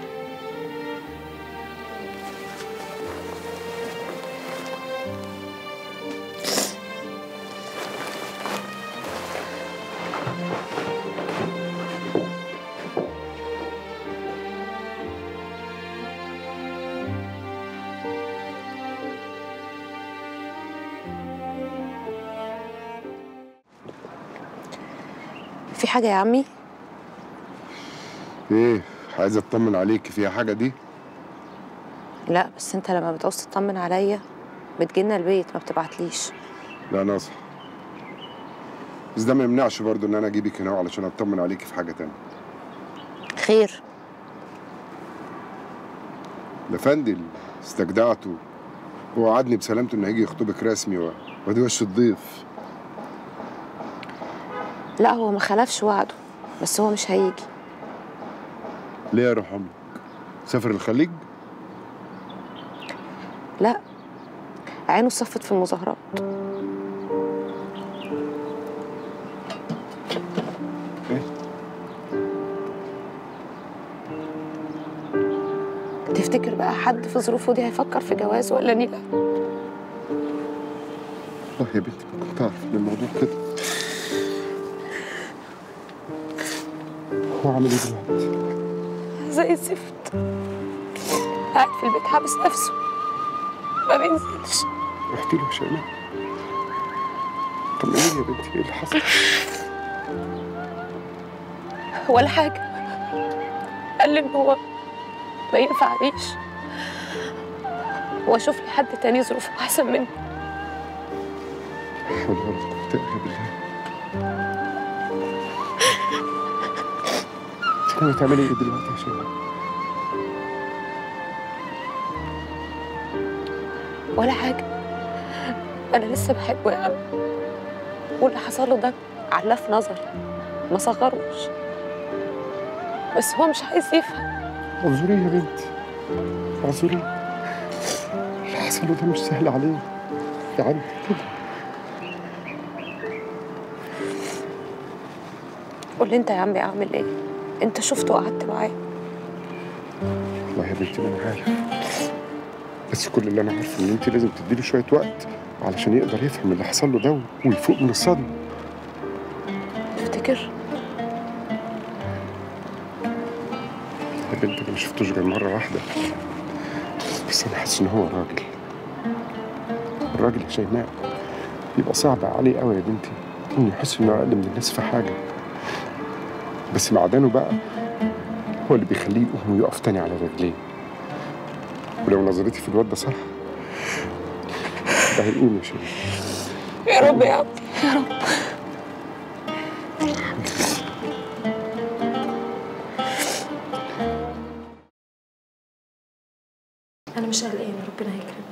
في حاجه يا عمي ايه عايزه اطمن عليك فيها حاجه دي لا بس انت لما بتعوز تطمن عليا بتجينا البيت ما بتبعتليش لا ناصح بس ده ما يمنعش برضه ان انا اجيبك هنا علشان اطمن عليكي في حاجه تانية خير ده فندي اللي استجدعته ووعدني بسلامته انه هيجي يخطبك رسمي و- وادي وش الضيف لا هو ما خلفش وعده بس هو مش هيجي ليه يا روح امك سافر الخليج لا عينه صفت في المظاهرات تفتكر بقى حد في ظروفه دي هيفكر في جواز ولا نيلة والله يا بنتي ما كنت اعرف ان الموضوع كده هو عامل ايه دلوقتي؟ زي الزفت قاعد في البيت حابس نفسه ما بينزلش رحتي له يا شيماء طمنيني يا بنتي ايه اللي حصل؟ ولا حاجة قال لي إن هو ما ينفعنيش وأشوف لي حد تاني ظروفه أحسن مني لا حول ولا قوة إلا بالله انت ناوية تعملي ايه دلوقتي يا شيماء؟ ولا حاجة أنا لسه بحبه يا عم واللي حصل له ده علاه في نظري ما صغروش بس هو مش عايز يفهم اعذريه يا بنتي اعذريه اللي حصل له ده مش سهل عليه يعدي كده قول لي أنت يا عمي أعمل إيه أنت شفته وقعدت معاه والله يا بنتي ما انا عارف بس كل اللي انا عارفه ان انت لازم تديله شويه وقت علشان يقدر يفهم اللي حصل له ده ويفوق من الصدمه تفتكر يا بنتي انا ما شفتوش غير مره واحده بس انا حاسس ان هو راجل الراجل يا شيماء بيبقى صعب عليه قوي يا بنتي انه يحس انه اقل من الناس في حاجه بس معدنه بقى هو اللي بيخليه يقوم ويقف تاني على رجليه ولو نظرتي في الواد ده صح ده هيقوم يا شيماء يا رب يا عم يا رب مش قلقانه ربنا هيكرمك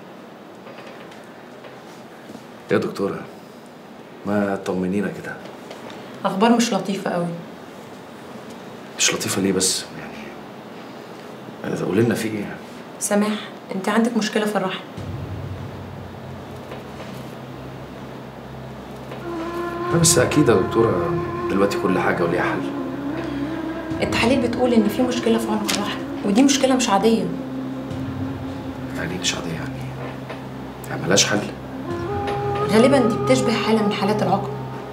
يا دكتورة ما تطمنينا كده اخبار مش لطيفه قوي مش لطيفة ليه بس يعني قولي لنا في ايه سماح انت عندك مشكله في الرحم لا بس اكيد يا دكتورة دلوقتي كل حاجة وليها حل التحاليل بتقول ان في مشكله في عنق الرحم ودي مشكله مش عاديه يعني مش عادية يعني يعني ملهاش حل غالبا دي بتشبه حاله من حالات العقم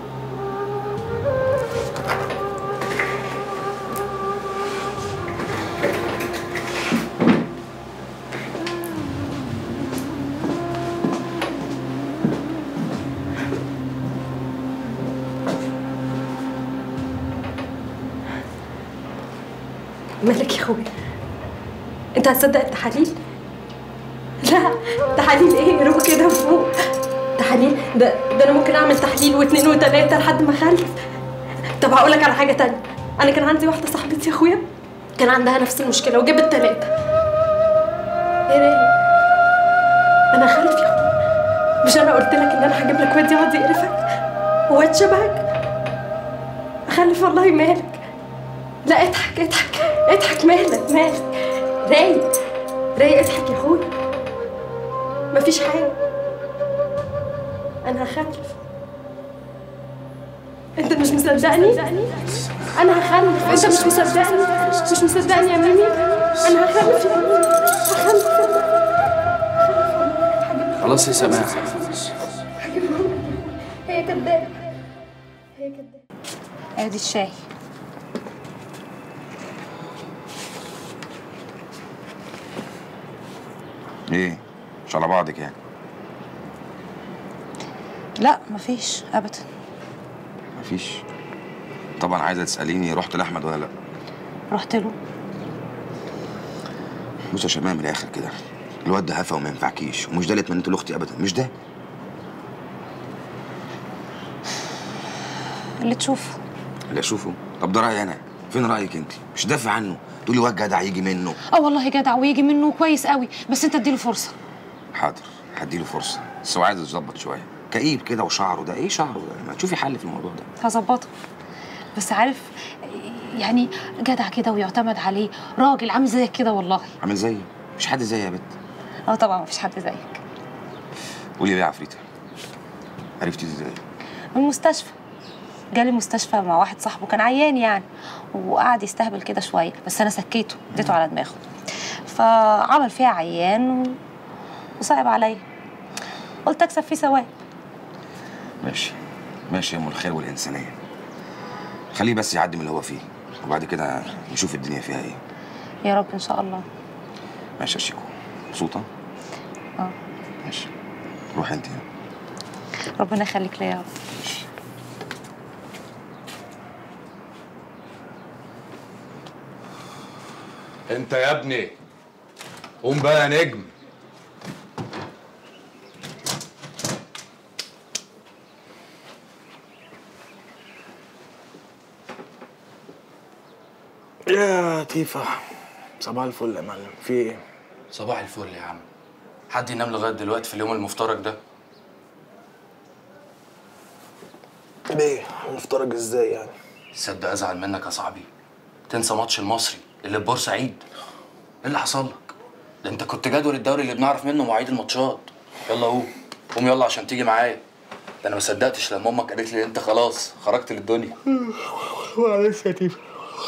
مالك يا اخويا انت هتصدق التحاليل لا تحاليل ايه روح كده فوق تحاليل ده ده انا ممكن اعمل تحليل واثنين وثلاثه لحد ما اخلف طب هقول لك على حاجه تانية انا كان عندي واحده صاحبتي يا اخويا كان عندها نفس المشكله وجابت ثلاثه ايه رايك انا هخلف يا اخويا مش انا قلت لك ان انا هجيب لك واد يقعد يقرفك واد شبهك اخلف والله مالك لا اضحك اضحك اضحك مالك مالك رايق رايق اضحك يا اخويا مفيش حاجه انا هخلف انت مش مصدقني انا هخلف انت مش مصدقني مش مصدقني يا ميمي انا هخلف يا ميمي هخلف خلاص يا سماح هي كدابه هي كدابه ادي الشاي ايه مش على بعضك يعني لا مفيش ابدا مفيش طبعا عايزه تساليني رحت لاحمد ولا لا رحت له بص يا شباب من الاخر كده الواد ده هفا وما ينفعكيش ومش ده اللي اتمنيته لاختي ابدا مش ده اللي تشوفه اللي اشوفه طب ده رايي انا فين رايك انت مش دافع عنه تقولي واد جدع يجي منه اه والله جدع ويجي منه كويس قوي بس انت اديله فرصه حاضر هديله فرصه بس هو عايز يتظبط شويه كئيب كده وشعره ده ايه شعره ده ما تشوفي حل في الموضوع ده هظبطه بس عارف يعني جدع كده ويعتمد عليه راجل عامل زيك كده والله عامل زيي مش حد زيي يا بت اه طبعا مفيش حد زيك قولي ليه يا عفريته عرفتي ازاي من المستشفى جالي مستشفى مع واحد صاحبه كان عيان يعني وقعد يستهبل كده شويه بس انا سكيته اديته على دماغه فعمل فيها عيان و... وصعب عليا قلت اكسب فيه ثواب ماشي ماشي يا ام الخير والانسانيه خليه بس يعدي من اللي هو فيه وبعد كده نشوف الدنيا فيها ايه يا رب ان شاء الله ماشي يا شيكو مبسوطه اه ماشي روحي انت ربنا يخليك ليا يا رب انت يا ابني قوم بقى يا نجم يا تيفا صباح الفل يا معلم في ايه؟ صباح الفل يا عم حد ينام لغايه دلوقتي في اليوم المفترج ده ليه؟ مفترج ازاي يعني؟ تصدق ازعل منك يا صاحبي تنسى ماتش المصري اللي في بورسعيد ايه اللي حصل لك ده انت كنت جدول الدوري اللي بنعرف منه مواعيد الماتشات يلا قوم قوم يلا عشان تيجي معايا ده انا ما صدقتش لما امك قالت لي انت خلاص خرجت للدنيا معلش يا تيفا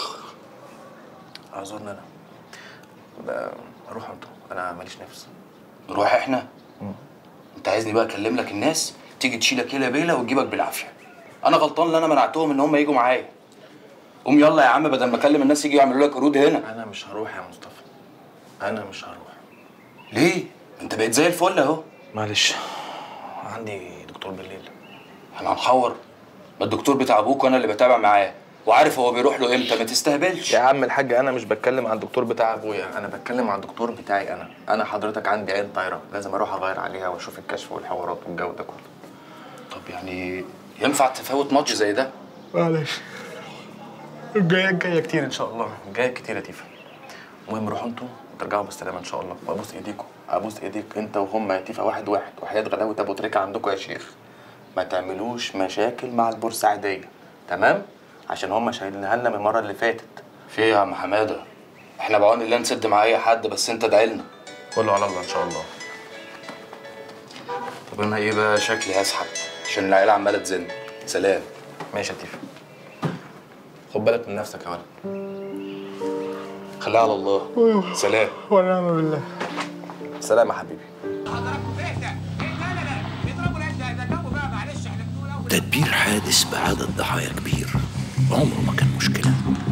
اعذرني انا بقى روح انتوا انا ماليش نفس نروح احنا انت عايزني بقى اكلم لك الناس تيجي تشيلك هيلا بيلا وتجيبك بالعافيه انا غلطان ان انا منعتهم ان هم يجوا معايا قوم يلا يا عم بدل ما اكلم الناس يجوا يعملوا لك قرود هنا انا مش هروح يا مصطفى انا مش هروح ليه انت بقيت زي الفل اهو معلش عندي دكتور بالليل انا هنحور ما الدكتور بتاع ابوك وانا اللي بتابع معاه وعارف هو بيروح له امتى ما تستهبلش يا عم الحاج انا مش بتكلم عن الدكتور بتاع ابويا انا بتكلم عن الدكتور بتاعي انا انا حضرتك عندي عين طايره لازم اروح اغير عليها واشوف الكشف والحوارات والجو ده كله طب يعني ينفع تفوت ماتش زي ده معلش الجايات جايه كتير ان شاء الله الجايات كتير يا تيفا المهم روحوا انتوا وترجعوا بالسلامه ان شاء الله وابوس ايديكم ابوس ايديك انت وهم يا تيفا واحد واحد وحياة غلاوة ابو تريكة عندكم يا شيخ ما تعملوش مشاكل مع البورسعيدية تمام عشان هم شايلينها لنا من المره اللي فاتت في ايه يا عم حماده احنا بعون الله نسد مع اي حد بس انت ادعي لنا كله على الله ان شاء الله طب انا ايه بقى شكلي هسحب عشان العيله عماله تزن سلام ماشي يا تيفا خد بالك من نفسك يا ولد خليها على الله سلام ونعم بالله سلام يا حبيبي تدبير حادث بعدد ضحايا كبير عمره ما كان مشكلة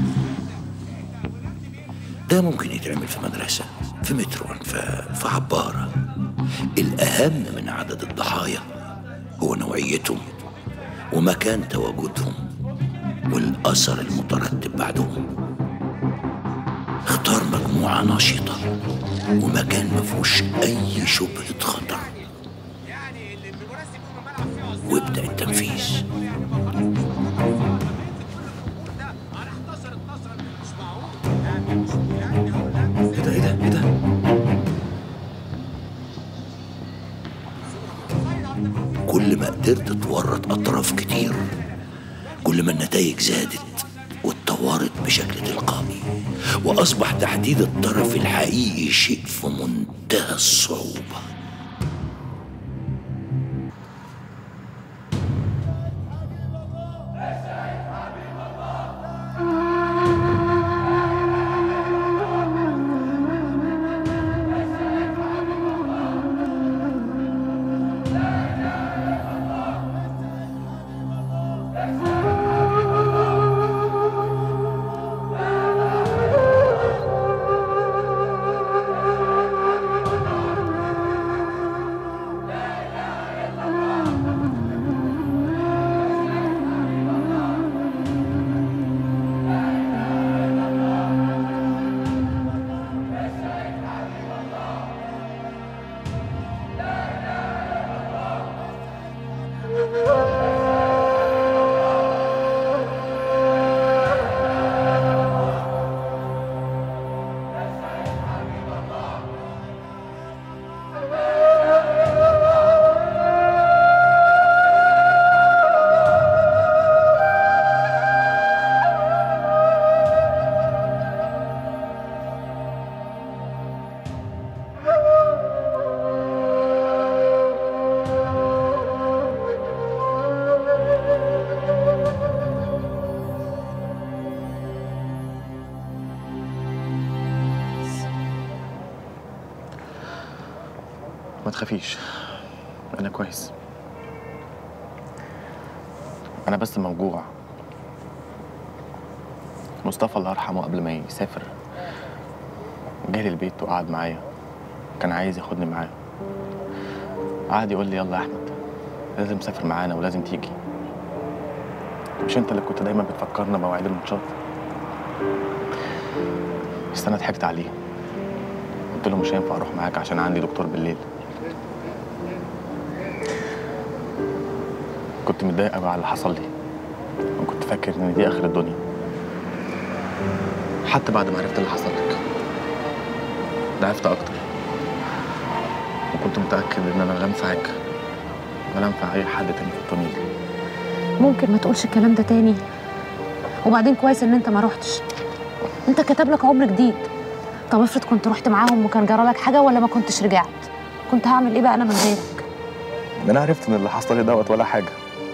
ده ممكن يتعمل في مدرسة في مترو في, في عبارة الأهم من عدد الضحايا هو نوعيتهم ومكان تواجدهم والأثر المترتب بعدهم اختار مجموعة نشطة ومكان مفهوش أي شبهة خطر وابدأ التنفيذ ايه ده ايه ده ايه ده كل ما قدرت تورط اطراف كتير كل ما النتائج زادت واتطورت بشكل تلقائي واصبح تحديد الطرف الحقيقي شيء في منتهى الصعوبه ما تخافيش انا كويس انا بس موجوع مصطفى الله يرحمه قبل ما يسافر جالي البيت وقعد معايا كان عايز ياخدني معاه قعد يقول لي يلا يا احمد لازم تسافر معانا ولازم تيجي مش انت اللي كنت دايما بتفكرنا مواعيد الماتشات بس انا ضحكت عليه قلت له مش هينفع اروح معاك عشان عندي دكتور بالليل كنت متضايق قوي على اللي حصل لي وكنت فاكر ان دي اخر الدنيا حتى بعد ما عرفت اللي حصل لك ضعفت اكتر وكنت متاكد ان انا لا انفعك ولا انفع اي حد تاني في الدنيا دي ممكن ما تقولش الكلام ده تاني وبعدين كويس ان انت ما روحتش انت كتب لك عمر جديد طب افرض كنت رحت معاهم وكان جرى لك حاجه ولا ما كنتش رجعت كنت هعمل ايه بقى انا من غيرك ده انا عرفت ان اللي حصل لي دوت ولا حاجه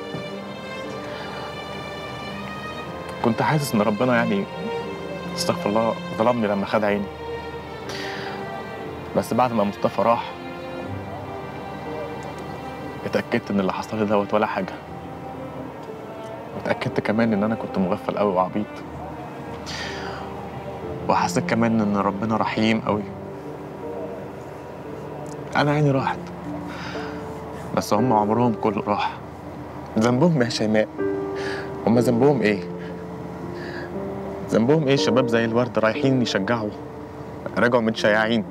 كنت حاسس ان ربنا يعني استغفر الله ظلمني لما خد عيني بس بعد ما مصطفى راح اتأكدت ان اللي حصل لي دوت ولا حاجة واتأكدت كمان ان انا كنت مغفل قوي وعبيط وحسيت كمان ان ربنا رحيم قوي انا عيني راحت بس هم عمرهم كله راح ذنبهم يا شيماء هم ذنبهم ايه ذنبهم ايه شباب زي الورد رايحين يشجعوا رجعوا متشيعين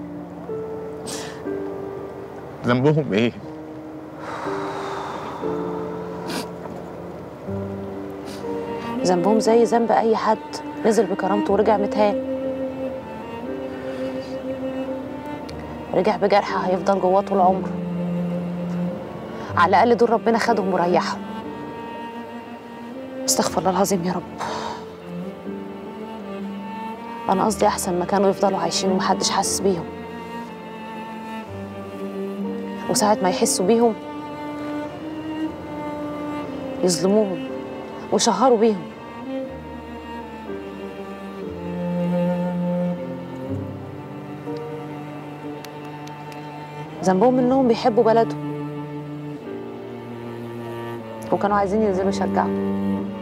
ذنبهم ايه ذنبهم زي ذنب اي حد نزل بكرامته ورجع متهان رجع بجرح هيفضل جواه طول عمره على الاقل دول ربنا خدهم وريحهم استغفر الله العظيم يا رب انا قصدي احسن ما كانوا يفضلوا عايشين ومحدش حاسس بيهم وساعة ما يحسوا بيهم يظلموهم ويشهروا بيهم ذنبهم انهم بيحبوا بلدهم وكانوا عايزين ينزلوا يشجعوا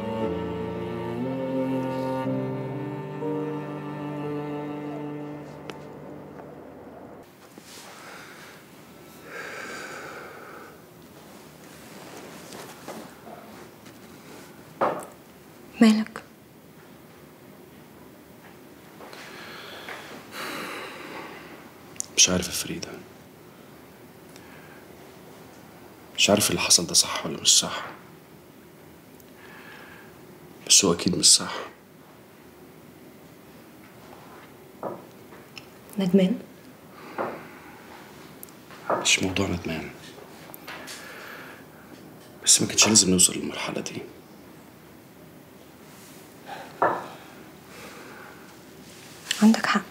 مالك مش عارف يا فريدة مش عارف اللي حصل ده صح ولا مش صح بس هو أكيد مش صح ندمان مش موضوع ندمان بس ما كانش لازم نوصل للمرحلة دي عندك حق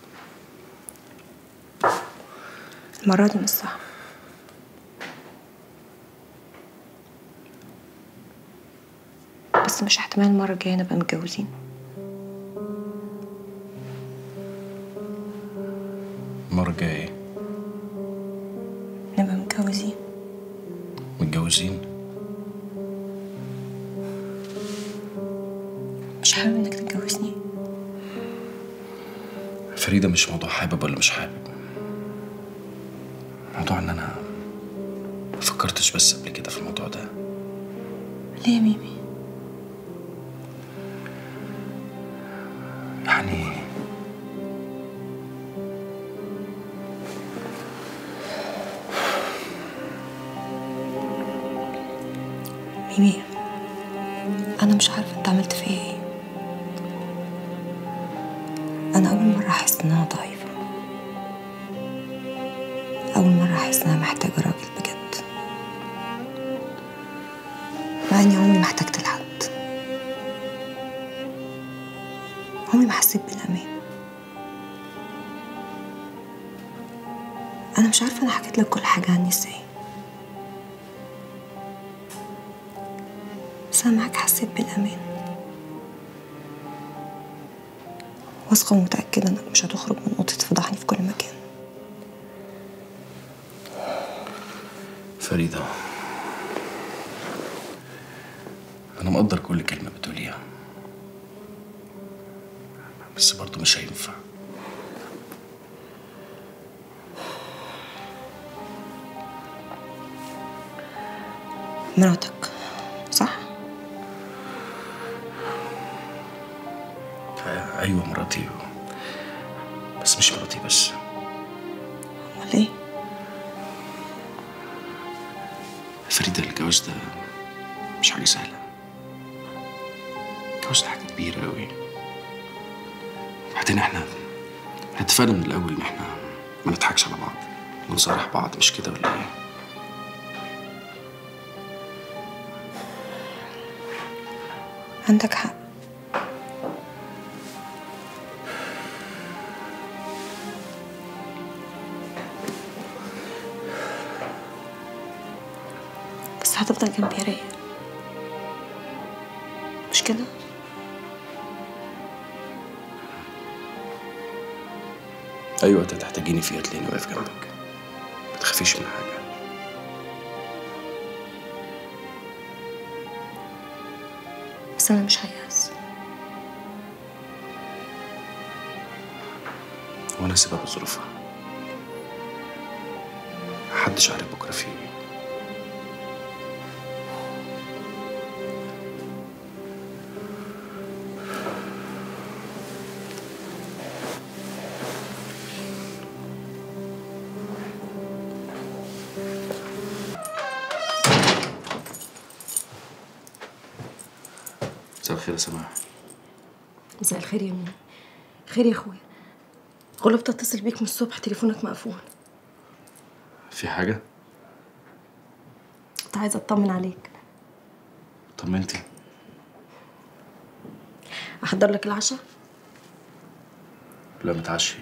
المرة دي مش صح بس مش احتمال المرة الجاية نبقى متجوزين المرة الجاية إيه؟ نبقى متجوزين متجوزين مش حابب انك تتجوزني فريدة مش موضوع حابب ولا مش حابب موضوع ان انا ما فكرتش بس قبل كده في الموضوع ده ليه يا ميمي يعني ميمي انا مش عارفه انت عملت فيا ايه انا اول مره احس ان انا ضعيفه اول مره احس ان انا محتاجه راجل بجد مع اني عمري ما احتجت لحد عمري ما حسيت بالامان انا مش عارفه انا حكيت لك كل حاجه عني ازاي بس انا معاك حسيت بالامان واثقه ومتاكده انك مش هتخرج من اوضتي تفضحني في كل مكان فريدة أنا مقدر كل كلمة بتقوليها بس برضه مش هينفع مراتك صح آه، أيوة مراتي بس مش مراتي بس امال ايه فريدة الجواز ده مش حاجة سهلة الجواز ده حاجة كبيرة أوي وبعدين احنا احنا اتفقنا من الأول إن احنا ما نضحكش على بعض ونصارح بعض مش كده ولا إيه؟ عندك حق بس هتفضل جنبي يا رايق مش كده أي وقت هتحتاجيني فيه هتلاقيني واقف جنبك ما تخافيش من حاجة بس انا مش هيأس وأنا سبب ظروفها محدش عارف بكرة في إيه مساء الخير يا سماح مساء الخير يا مين خير يا اخويا غلبت اتصل بيك من الصبح تليفونك مقفول في حاجة؟ كنت عايزه اطمن عليك طمنتي احضر لك العشاء لا متعشي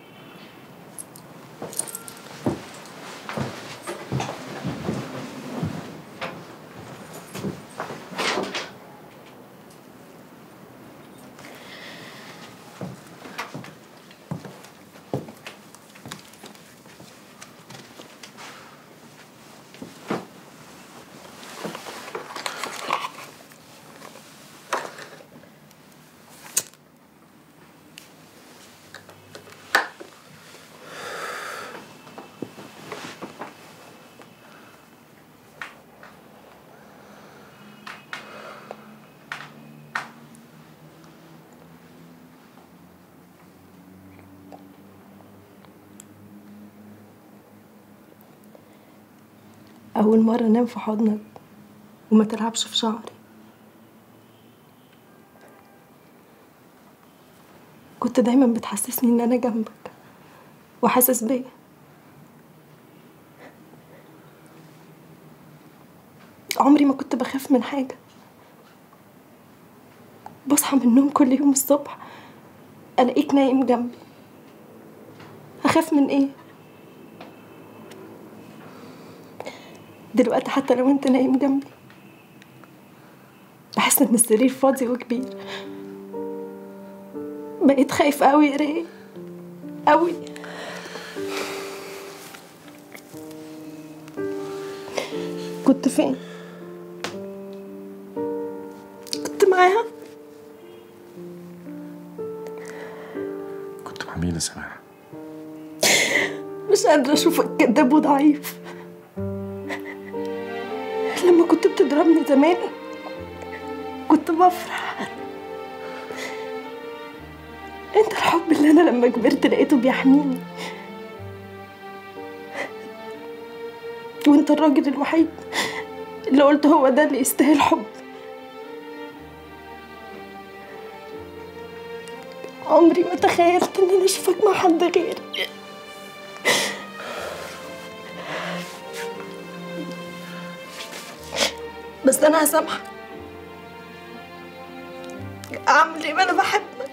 اول مره انام في حضنك وما تلعبش في شعري كنت دايما بتحسسني ان انا جنبك وحاسس بيا عمري ما كنت بخاف من حاجه بصحى من النوم كل يوم الصبح الاقيك نايم جنبي اخاف من ايه دلوقتي حتى لو انت نايم جنبي بحس ان السرير فاضي وكبير بقيت خايفة أوي يا ري أوي كنت فين؟ كنت معاها؟ كنت مع مين يا سماح؟ مش قادرة أشوفك كداب وضعيف لما كنت بتضربني زمان كنت بفرح انت الحب اللي انا لما كبرت لقيته بيحميني وانت الراجل الوحيد اللي قلت هو ده اللي يستاهل حب عمري ما تخيلت ان انا اشوفك مع حد غيري بس انا هسامحك اعمل ايه ما انا بحبك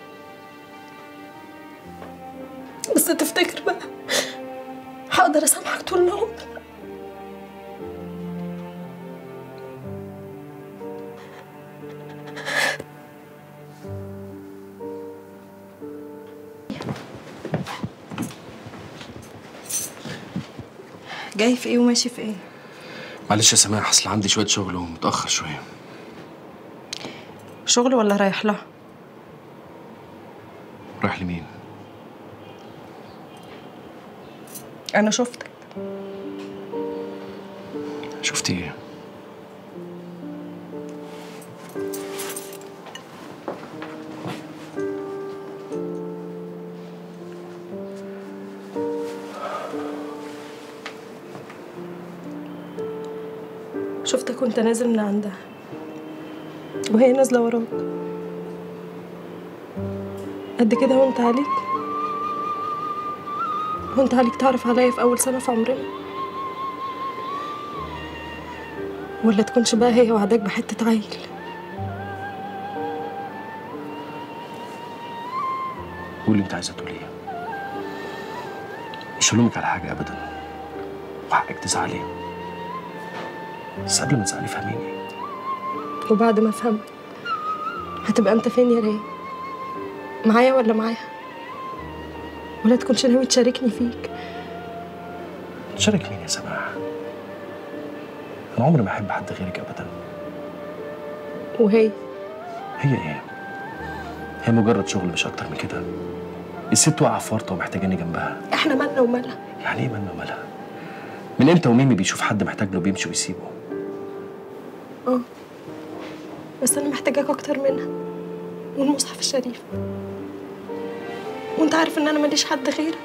بس تفتكر بقى هقدر اسامحك طول العمر جاي في ايه وماشي في ايه معلش يا سماح اصل عندي شويه شغل ومتاخر شويه شغل ولا رايح لها رايح لمين انا شفتك شفتي ايه شفتك وانت نازل من عندها وهي نازله وراك قد كده وانت عليك وانت عليك تعرف عليا في اول سنه في عمرنا ولا تكونش بقى هي وعداك بحته عيل قولي انت عايزه تقولي ايه مش هلومك على حاجه ابدا وحقك تزعلي بس قبل ما تزعلي فهميني وبعد ما افهمك هتبقى انت فين يا راي معايا ولا معاها ولا تكونش ناوي تشاركني فيك تشارك مين يا سماح انا عمري ما احب حد غيرك ابدا وهي هي ايه هي مجرد شغل مش اكتر من كده الست واقعه في ورطه ومحتاجاني جنبها احنا مالنا ومالها يعني ايه مالنا ومالها من امتى وميمي بيشوف حد محتاج له بيمشي ويسيبه اه بس انا محتاجاك اكتر منها والمصحف الشريف وانت عارف ان انا ماليش حد غيرك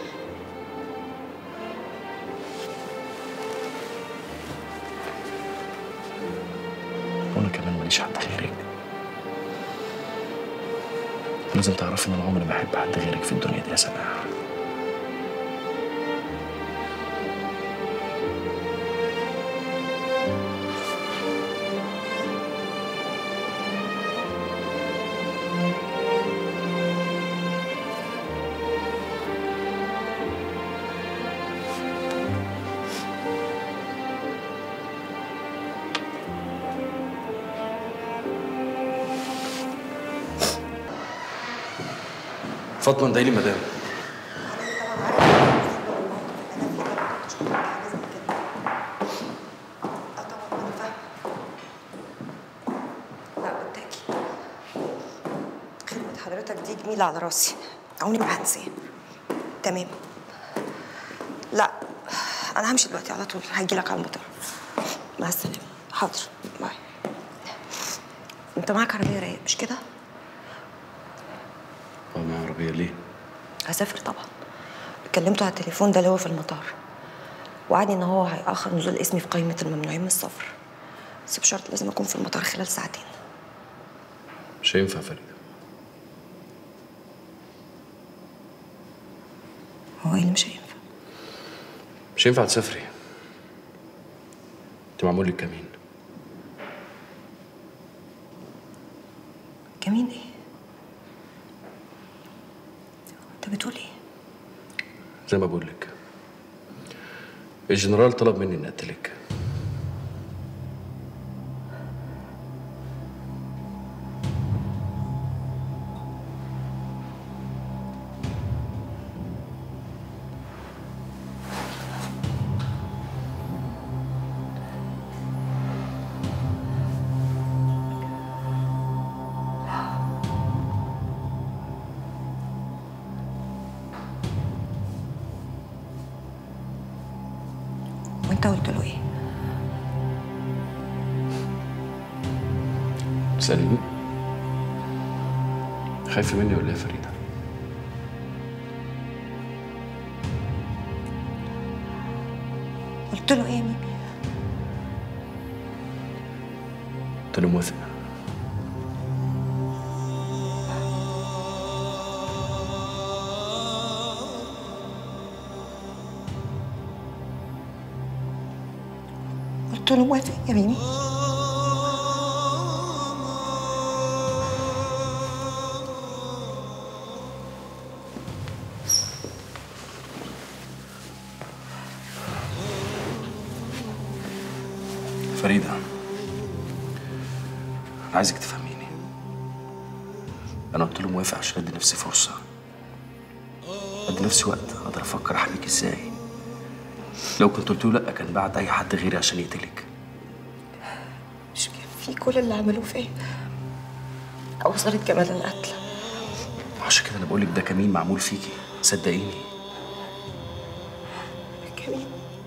وانا كمان ماليش حد غيرك لازم تعرفي ان انا عمري ما احب حد غيرك في الدنيا دي يا سماح فاطمه ندايلي مدام لا بالتأكيد خدمة حضرتك دي جميلة على راسي عمري ما هنساه تمام لا أنا همشي دلوقتي على طول هجيلك على المطار مع السلامة حاضر باي أنت معاك عربية رايق مش كده؟ اه معايا عربيه ليه؟ هسافر طبعا كلمته على التليفون ده اللي هو في المطار وعدني ان هو هيأخر نزول اسمي في قائمة الممنوعين من السفر بس بشرط لازم اكون في المطار خلال ساعتين مش هينفع فريده هو ايه اللي مش هينفع مش هينفع تسافري انت معمول لك كمين كمين ايه انت بتقول ايه زي ما بقول لك الجنرال طلب مني اني اقتلك وانت قلت له ايه تسأليني خايفة مني ولا ايه يا فريدة؟ قلت له ايه يا ميمي قلت له موافق قلت له موافق يا ميمي فريدة أنا عايزك تفهميني أنا قلت له موافق عشان أدي نفسي فرصة أدي نفسي وقت أقدر أفكر أحميك إزاي لو كنت قلت له لأ كان بعت أي حد غيري عشان يقتلك مش في كل اللي عملوه فيا وصلت كمان القتل عشان كده أنا بقولك ده كمين معمول فيكي صدقيني كمين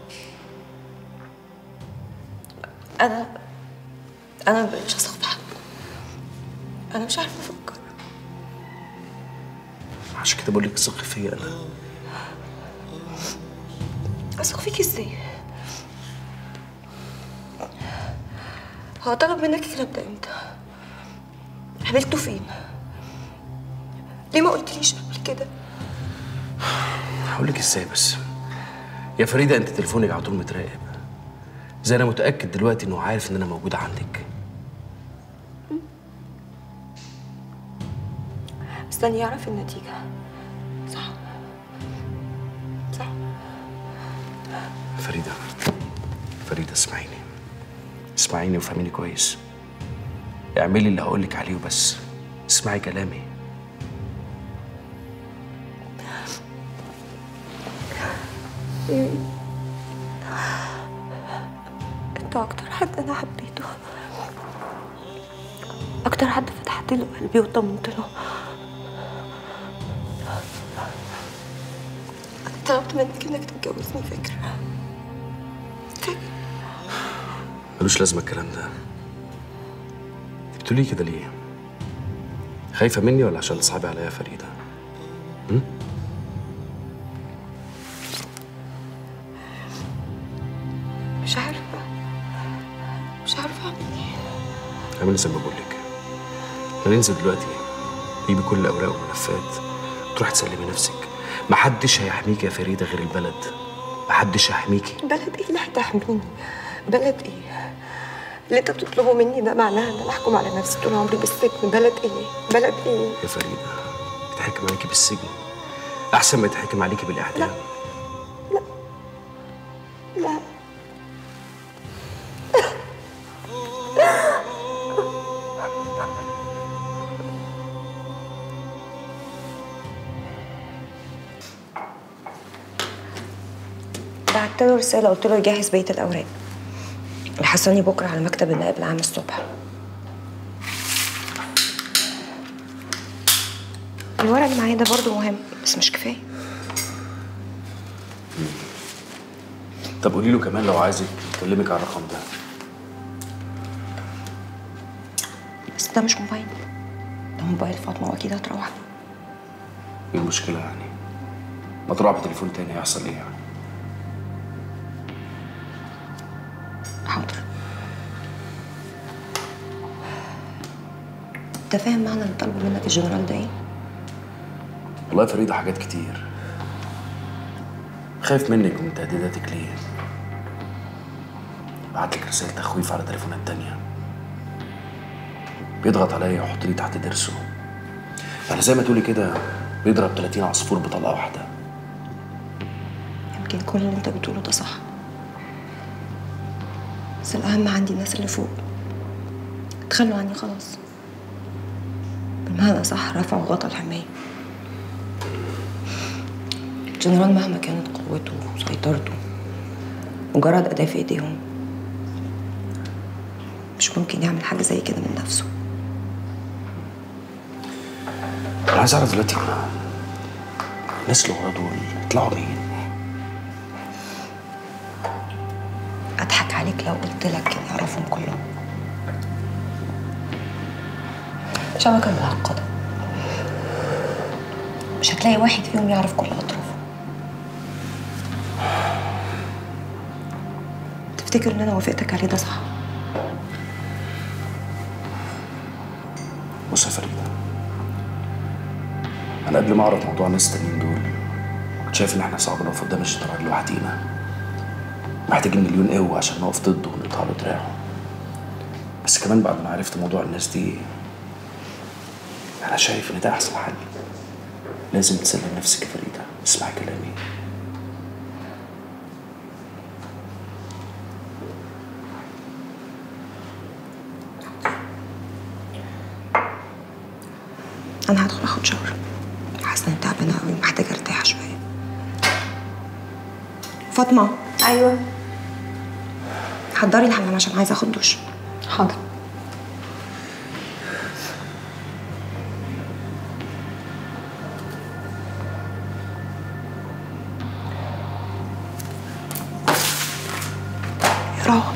انا انا ما بقتش اثق في حد انا مش عارفه افكر عشان كده بقولك ثقي فيا أنا اثق فيك ازاي هو طلب منك الكلام ده امتى قابلته فين ليه ما قلتليش قبل كده هقولك إزاي بس يا فريدة أنت تليفونك على طول متراقب زي أنا متأكد دلوقتي إنه عارف إن أنا موجودة عندك استني يعرف النتيجة صح صح فريدة فريدة اسمعيني اسمعيني وفهميني كويس اعملي اللي هقولك عليه وبس اسمعي كلامي انت اكتر حد انا حبيته اكتر حد فتحت له قلبي وطمنت له طلبت منك انك تتجوزني فكرة ملوش لازمة الكلام ده بتقولي كده ليه؟ خايفة مني ولا عشان تصعبي عليا يا فريدة؟ هم؟ مش عارفة مش عارفة اعمل ايه اعملي زي ما بقولك هننزل دلوقتي تجيبي كل الأوراق والملفات تروحي تسلمي نفسك محدش هيحميكي يا فريدة غير البلد محدش هيحميكي بلد ايه اللي هتحميني بلد ايه اللي انت بتطلبه مني ده معناه ان انا احكم على نفسي طول عمري بالسجن بلد ايه بلد ايه يا فريدة يتحكم عليكي بالسجن أحسن ما يتحكم عليكي بالإعدام لا بعت له رساله قلت له يجهز بقيه الاوراق يحصلني بكره على مكتب النائب العام الصبح الورق اللي معايا ده برضه مهم بس مش كفايه طب قولي له كمان لو عايزك يكلمك على الرقم ده بس ده مش موبايل ده موبايل فاطمه واكيد هتروح ايه المشكله يعني ما تروح بتليفون تاني هيحصل ايه يعني حاضر انت فاهم معنى اللي طالبه منك الجنرال ده ايه؟ والله يا فريده حاجات كتير خايف منك ومن تهديداتك ليه بعت لك رسائل تخويف على تليفونات تانية بيضغط عليا ويحط لي تحت ضرسه يعني زي ما تقولي كده بيضرب 30 عصفور بطلقه واحده يمكن كل اللي انت بتقوله ده صح بس الأهم عندي الناس اللي فوق تخلوا عني خلاص بمعنى صح رفعوا غطا الحماية الجنرال مهما كانت قوته وسيطرته مجرد أداة في إيديهم مش ممكن يعمل حاجة زي كده من نفسه انا عايز اعرف دلوقتي الناس اللي ورا دول يطلعوا مين أضحك عليك لو قلت لك إني أعرفهم كلهم شبكة معقدة مش هتلاقي واحد فيهم يعرف كل أطرافه تفتكر إن أنا وافقتك عليه ده صح؟ بص يا فريده انا قبل ما اعرف موضوع الناس التانيين دول كنت شايف ان احنا صعب نقف قدام الشطرنج لوحدينا محتاجين مليون قوة عشان نقف ضده ونقطع له دراعه بس كمان بعد ما عرفت موضوع الناس دي انا شايف ان ده احسن حل لازم تسلم نفسك يا فريده اسمعي كلامي أنا هدخل آخد شاور حاسة إني تعبانة أوي محتاجة أرتاح شوية فاطمة أيوه حضري الحمام عشان عايزة آخد دش حاضر يا روعة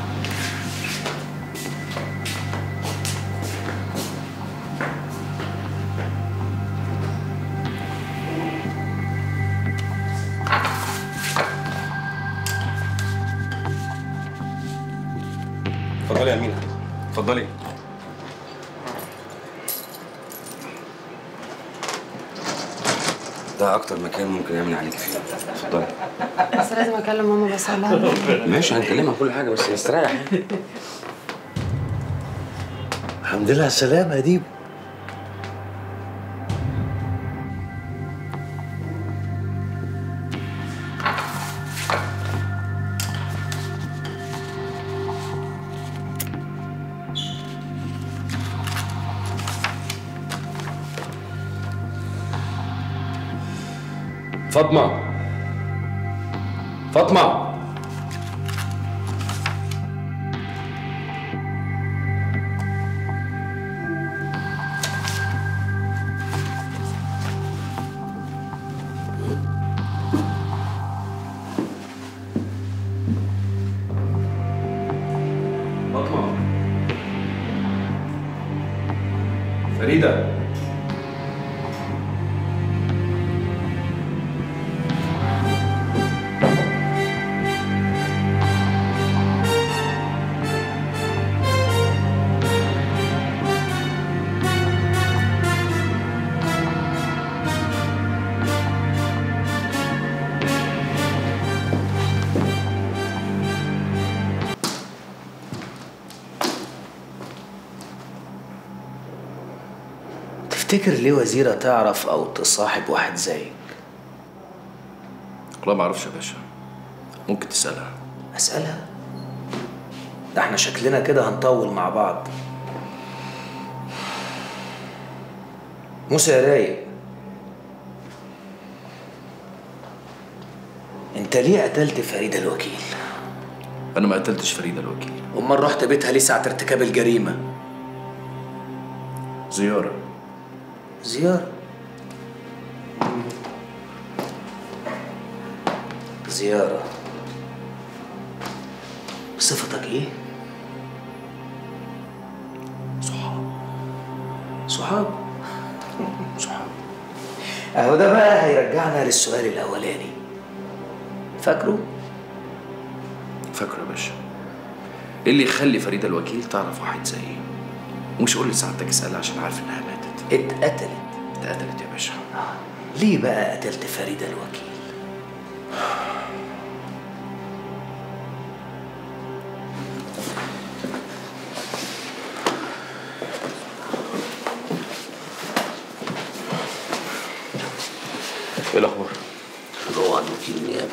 اتفضلي يا امينه اتفضلي ده اكتر مكان ممكن يعمل عليك فيه اتفضلي بس لازم اكلم ماما بس اقول لها ماشي هنكلمها كل حاجه بس استريح الحمد لله على السلامة يا ديب فاطمه فاطمه فاطمه فريده تفتكر ليه وزيرة تعرف أو تصاحب واحد زيك؟ والله ما اعرفش يا باشا ممكن تسالها أسألها؟ ده احنا شكلنا كده هنطول مع بعض موسى يا رايق انت ليه قتلت فريدة الوكيل؟ انا ما قتلتش فريده الوكيل امال رحت بيتها ليه ساعة ارتكاب الجريمة؟ زياره زيارة زيارة بصفتك ايه؟ صحاب صحاب صحاب اهو ده بقى هيرجعنا للسؤال الاولاني فاكره؟ فاكره يا باشا ايه اللي يخلي فريده الوكيل تعرف واحد زيي ومش قول لسعادتك اسالها عشان عارف انها ماتت اتقتلت اتقتلت يا باشا ليه بقى قتلت فريدة الوكيل؟ ايه الاخبار جوه عند وكيل النيابة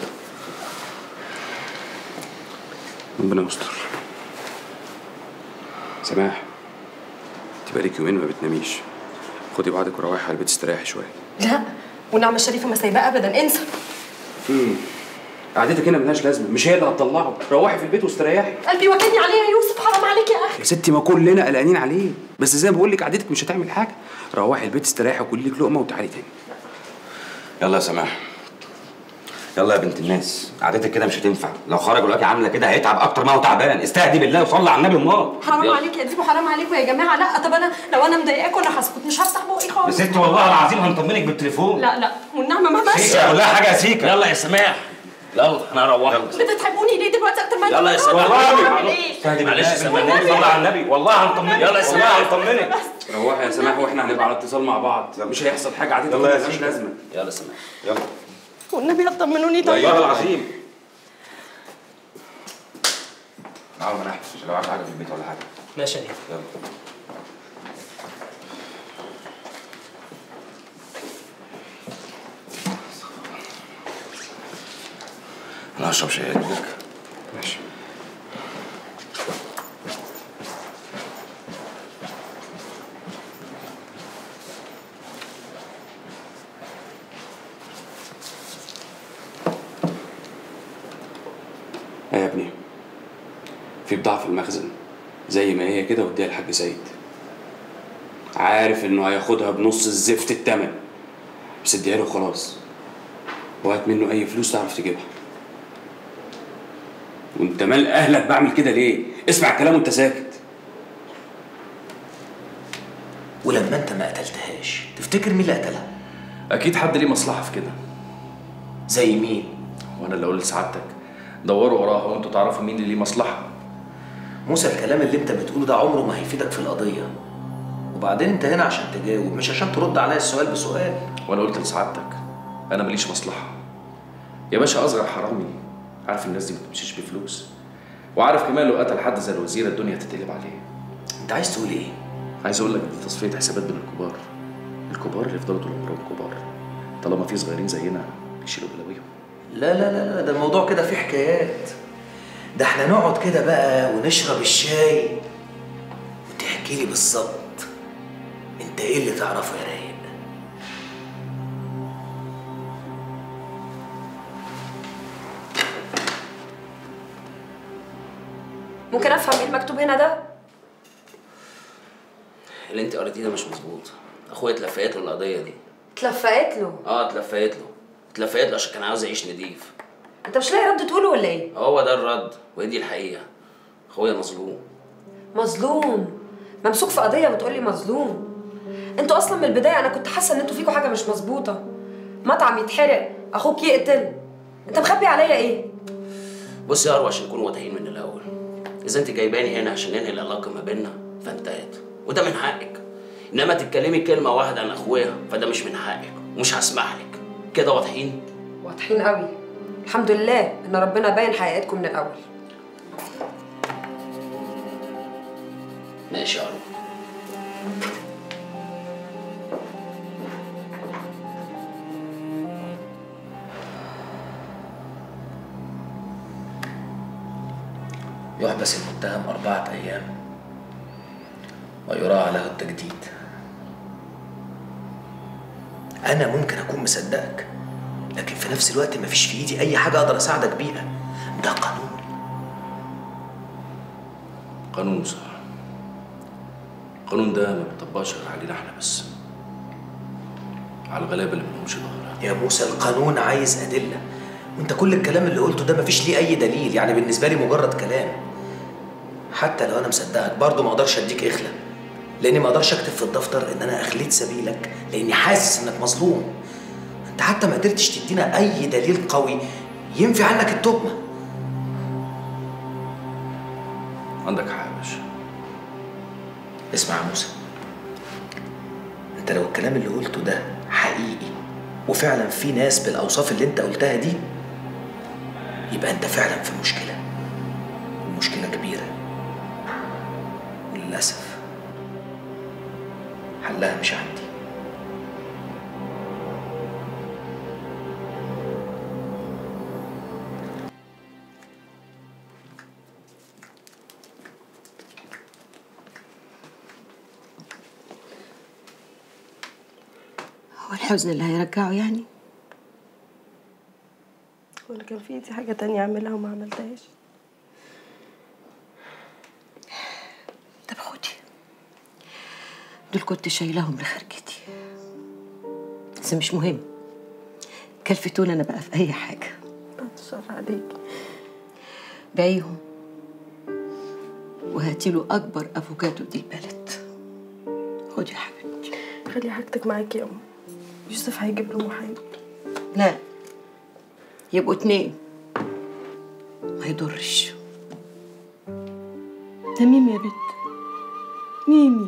ربنا يستر سماح انت بقالك يومين ما بتناميش خدي بعضك وروحي على البيت استريحي شويه لا والنعمة الشريفة ما سايباه أبدا انسى امم قعدتك هنا ملهاش لازمه مش هي اللي هتطلعه روحي في البيت واستريحي قلبي واكلني عليه يا يوسف حرام عليك يا أخي يا ستي ما كلنا قلقانين عليه بس زي ما بقول لك قعدتك مش هتعمل حاجه روحي البيت استريحي وكلي لك لقمه وتعالي تاني يلا يا سماح يلا يا بنت الناس قعدتك كده مش هتنفع لو خرج دلوقتي عامله كده هيتعب اكتر ما هو تعبان استهدي بالله وصلي على النبي امال حرام يلا. عليك يا ديبو حرام عليكم يا جماعة لا طب أنا لو أنا مضايقاكم أنا هسكت مش هفتح بقي يا خالص ست والله العظيم هنطمنك بالتليفون لا لا والنعمة ما بس سيكا قول لها حاجه يا سيكا يلا يا سماح يلا انا هروحك بتتعبوني ليه دلوقتي أكتر ما يلا يا أنتوا سماح بتعملوا؟ والله إيه؟ استهدي معلش يا بالله سماح صلي على النبي والله هنطمنك يلا يا سماح. والله هنطمنك روحي يا سماح واحنا هنبقى على اتصال مع بعض مش هيحصل حاجه قعدتك يلا يا ملهاش سيكا. لازمه يلا سماح يلا والنبي هتطمنوني طيب والله العظيم معاهم انا احسن عشان لو عايز حاجه في البيت ولا حاجه ماشي يا نيف. يلا انا هشرب شاي لك ماشي ايه يا ابني في بضاعة في المخزن زي ما هي كده واديها للحاج سيد عارف انه هياخدها بنص الزفت التمن بس اديها له خلاص وهات منه اي فلوس تعرف تجيبها وانت مال اهلك بعمل كده ليه اسمع الكلام وانت ساكت ولما انت ما قتلتهاش تفتكر مين اللي قتلها؟ اكيد حد ليه مصلحه في كده زي مين؟ وانا اللي اقول لسعادتك دوروا وراها وانتوا تعرفوا مين اللي ليه مصلحه موسى الكلام اللي انت بتقوله ده عمره ما هيفيدك في القضية وبعدين انت هنا عشان تجاوب مش عشان ترد عليا السؤال بسؤال وانا قلت لسعادتك انا ماليش مصلحه يا باشا اصغر حرامي عارف الناس دي ما بتمشيش بفلوس وعارف كمان لو قتل حد زي الوزير الدنيا هتتقلب عليه انت عايز تقول ايه؟ عايز اقول لك دي تصفيه حسابات بين الكبار الكبار اللي يفضلوا طول عمرهم كبار طالما في صغيرين زينا بيشيلوا بلاويهم لا لا لا لا ده الموضوع كده فيه حكايات ده احنا نقعد كده بقى ونشرب الشاي وتحكي لي بالظبط انت ايه اللي تعرفه يا رايق ممكن أفهم إيه المكتوب هنا ده؟ اللي انت قريتيه ده مش مظبوط اخويا اتلفقت له القضيه دي اتلفقت له اه اتلفقت له اتلفقت له عشان كان عاوز يعيش نضيف أنت مش لاقي رد تقوله ولا إيه؟ هو ده الرد وهي دي الحقيقه اخويا مظلوم مظلوم ممسوك في قضية بتقولي مظلوم انتوا اصلا من البداية انا كنت حاسة ان انتوا فيكوا حاجة مش مظبوطة مطعم يتحرق اخوك يقتل انت مخبي عليا ايه؟ بص يا اروى عشان نكون واضحين من الاول اذا انت جايباني هنا عشان ننهي العلاقه ما بيننا فانتهت وده من حقك انما تتكلمي كلمه واحده عن اخويا فده مش من حقك ومش هسمح لك كده واضحين واضحين قوي الحمد لله ان ربنا باين حقيقتكم من الاول ماشي يا اروى يحبس المتهم أربعة أيام ويراعى له التجديد أنا ممكن أكون مصدقك لكن في نفس الوقت مفيش في ايدي اي حاجه اقدر اساعدك بيها ده قانون قانون صح القانون ده ما بيطبقش غير علينا احنا بس على الغلابه اللي ملهمش ظهر يا موسى القانون عايز ادله وانت كل الكلام اللي قلته ده مفيش ليه اي دليل يعني بالنسبه لي مجرد كلام حتى لو انا مصدقك برضه ما اقدرش اديك اخلة لاني ما اقدرش اكتب في الدفتر ان انا اخليت سبيلك لاني حاسس انك مظلوم انت حتى ما قدرتش تدينا اي دليل قوي ينفي عنك التهمه عندك حق يا باشا اسمع يا موسى انت لو الكلام اللي قلته ده حقيقي وفعلا في ناس بالاوصاف اللي انت قلتها دي يبقى انت فعلا في مشكله ومشكله كبيره وللاسف حلها مش عندي هو الحزن اللي هيرجعه يعني ولا كان في ايدي حاجة تانية اعملها وما عملتهاش طب خدي دول كنت شايلاهم لخرجتي بس مش مهم كلفتون انا بقى في اي حاجه بعد الشر عليك بيعيهم وهاتي له اكبر افوكادو دي البلد خدي يا حبيبتي خلي حاجتك معاكي يا أم يوسف هيجيب له محامي لا يبقوا اتنين ما يضرش ده ميمي يا بت ميمي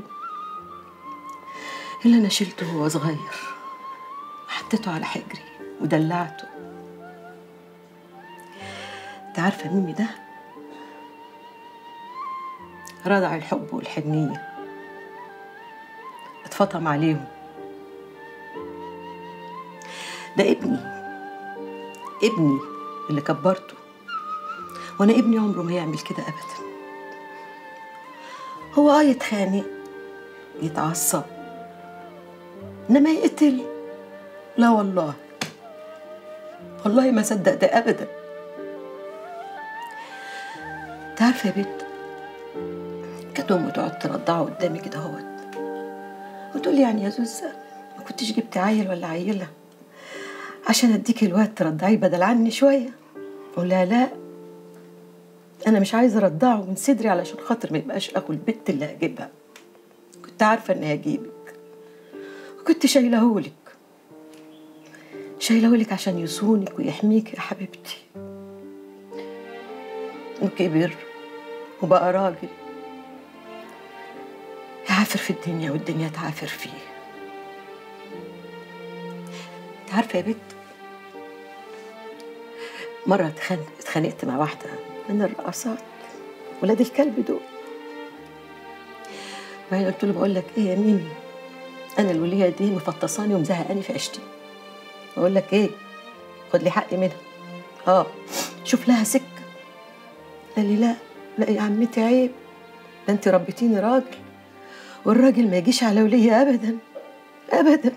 اللي انا شلته وهو صغير حطيته على حجري ودلعته انت عارفه ميمي ده رضع الحب والحنيه اتفطم عليهم ده ابني ابني اللي كبرته وانا ابني عمره ما يعمل كده ابدا هو اه يتخانق يتعصب انما يقتل لا والله والله ما صدق ده ابدا انت عارفه يا بنت كانت امه تقعد ترضعه قدامي كده اهوت وتقول لي يعني يا زوزة ما كنتش جبت عيل ولا عيله عشان اديك الوقت ترضعيه بدل عني شويه اقول لها لا انا مش عايزه ارضعه من صدري علشان خاطر ما يبقاش اخو البت اللي هجيبها كنت عارفه اني هجيبك وكنت شايلهولك شايلهولك عشان يصونك ويحميك يا حبيبتي وكبر وبقى راجل يعافر في الدنيا والدنيا تعافر فيه انت عارفه يا بنت مرة اتخانق اتخانقت مع واحدة من الرقصات ولاد الكلب دول بعدين قلت له بقول لك ايه يا ميمي انا الولية دي مفطساني ومزهقاني في عيشتي بقول لك ايه خد لي حقي منها اه شوف لها سكة قال لي لا لا يا عمتي عيب ده انت ربيتيني راجل والراجل ما يجيش على ولية ابدا ابدا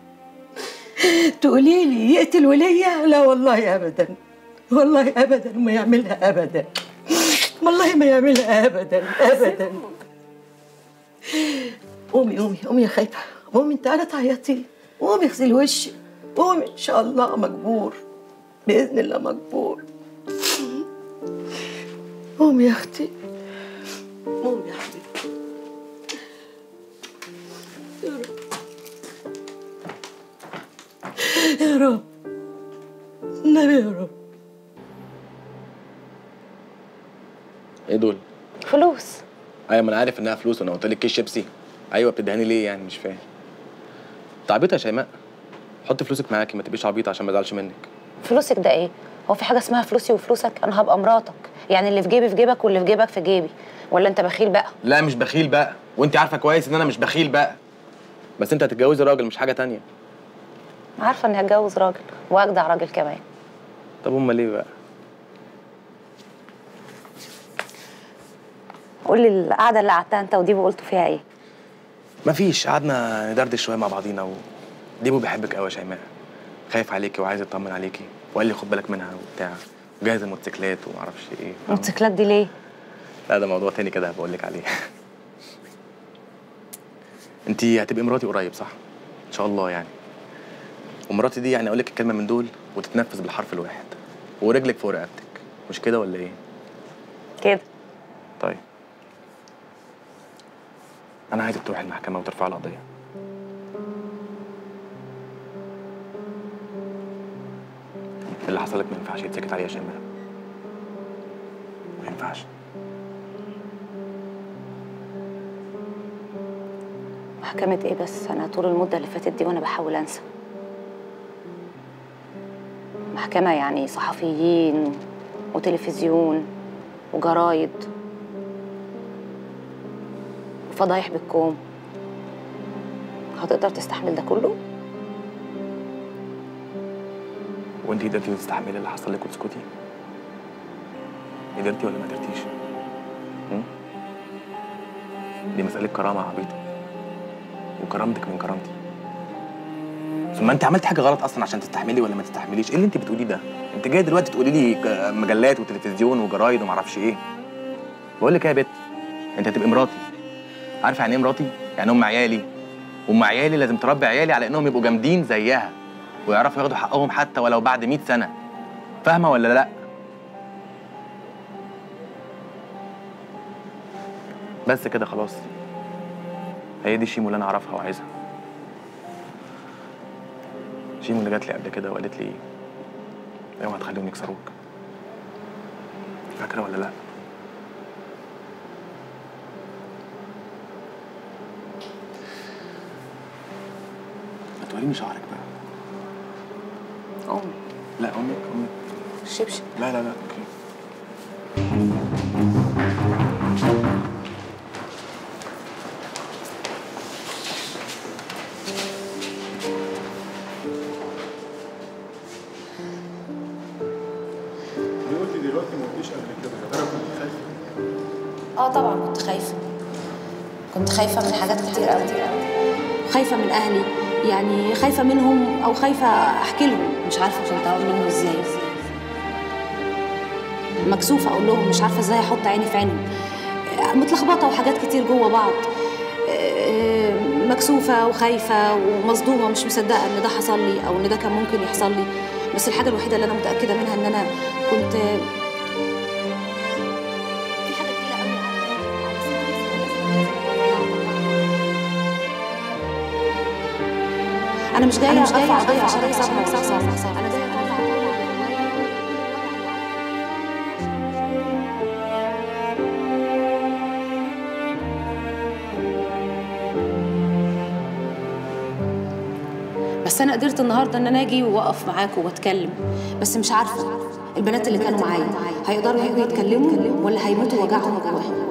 تقولي لي يقتل ولية لا والله ابدا والله ابدا ما يعملها ابدا والله ما يعملها ابدا ابدا قومي قومي قومي يا خايفه قومي انت قاعده تعيطي قومي اغسلي وشك قومي ان شاء الله مجبور باذن الله مجبور قومي يا اختي قومي يا حبيبتي يا رب يا رب النبي يا رب ايه دول؟ فلوس ايوه ما انا عارف انها فلوس وانا قلت لك كيس شيبسي ايوه بتدهني ليه يعني مش فاهم انت عبيطه يا شيماء حط فلوسك معاكي ما تبقيش عبيطه عشان ما ازعلش منك فلوسك ده ايه هو في حاجه اسمها فلوسي وفلوسك انا هبقى مراتك يعني اللي في جيبي في جيبك واللي في جيبك في جيبي ولا انت بخيل بقى لا مش بخيل بقى وانت عارفه كويس ان انا مش بخيل بقى بس انت هتتجوزي راجل مش حاجه تانية عارفه اني هتجوز راجل واجدع راجل كمان طب امال ليه بقى قول لي القعده اللي قعدتها انت وديبو قلتوا فيها ايه مفيش قعدنا ندردش شويه مع بعضينا وديبو بيحبك قوي يا شيماء خايف عليكي وعايز يطمن عليكي وقال لي خد بالك منها وبتاع وجهز الموتوسيكلات ومعرفش ايه الموتوسيكلات دي ليه؟ لا ده موضوع تاني كده بقول لك عليه انت هتبقي مراتي قريب صح ان شاء الله يعني ومراتي دي يعني اقول لك الكلمه من دول وتتنفذ بالحرف الواحد ورجلك فوق رقبتك مش كده ولا ايه كده طيب انا عايزك تروحي المحكمه وترفعي القضيه اللي حصل لك ما ينفعش يتسكت عليه يا شيماء ما ينفعش محكمة ايه بس انا طول المدة اللي فاتت دي وانا بحاول انسى محكمة يعني صحفيين وتلفزيون وجرايد وفضايح بالكوم هتقدر تستحمل ده كله؟ وانت قدرتي تستحملي اللي حصل لك وتسكتي قدرتي ولا ما قدرتيش هم؟ دي مسألة كرامة يا عبيطة وكرامتك من كرامتي ثم انت عملتي حاجة غلط اصلا عشان تستحملي ولا ما تستحمليش ايه اللي انت بتقوليه ده انت جاي دلوقتي تقولي لي ك- مجلات وتلفزيون وجرايد وما اعرفش ايه بقول لك ايه يا بت انت هتبقي مراتي عارفه يعني ايه مراتي يعني ام عيالي ام عيالي لازم تربي عيالي على انهم يبقوا جامدين زيها ويعرفوا ياخدوا حقهم حتى ولو بعد 100 سنه فاهمه ولا لا بس كده خلاص هي دي شيمو اللي انا اعرفها وعايزها شيمو اللي جات لي قبل كده وقالت لي اوعى تخليهم يكسروك فاكره ولا لا ما توريني شعرك بقى أم لا امك امك الشبشب لا لا لا اوكي ليه قلتي دلوقتي ما قلتيش قبل كده يا ترى كنت خايفه اه طبعا كنت خايفة كنت خايفة من حاجات كتير قوي خايفة من أهلي يعني خايفة منهم أو خايفة أحكي لهم مش عارفة كنت أقول لهم إزاي مكسوفة أقول لهم مش عارفة إزاي أحط عيني في عينهم آه، متلخبطة وحاجات كتير جوه بعض آه، مكسوفة وخايفة ومصدومة مش مصدقة إن ده حصل لي أو إن ده كان ممكن يحصل لي بس الحاجة الوحيدة اللي أنا متأكدة منها إن أنا كنت انا مش جايه ارفع قضيه عشان اكسبها واكسبها انا جايه بس انا قدرت النهارده ان انا اجي واقف معاكم واتكلم بس مش عارفه البنات اللي كانوا معايا هيقدروا يجوا يتكلموا ولا هيموتوا وجعهم جواهم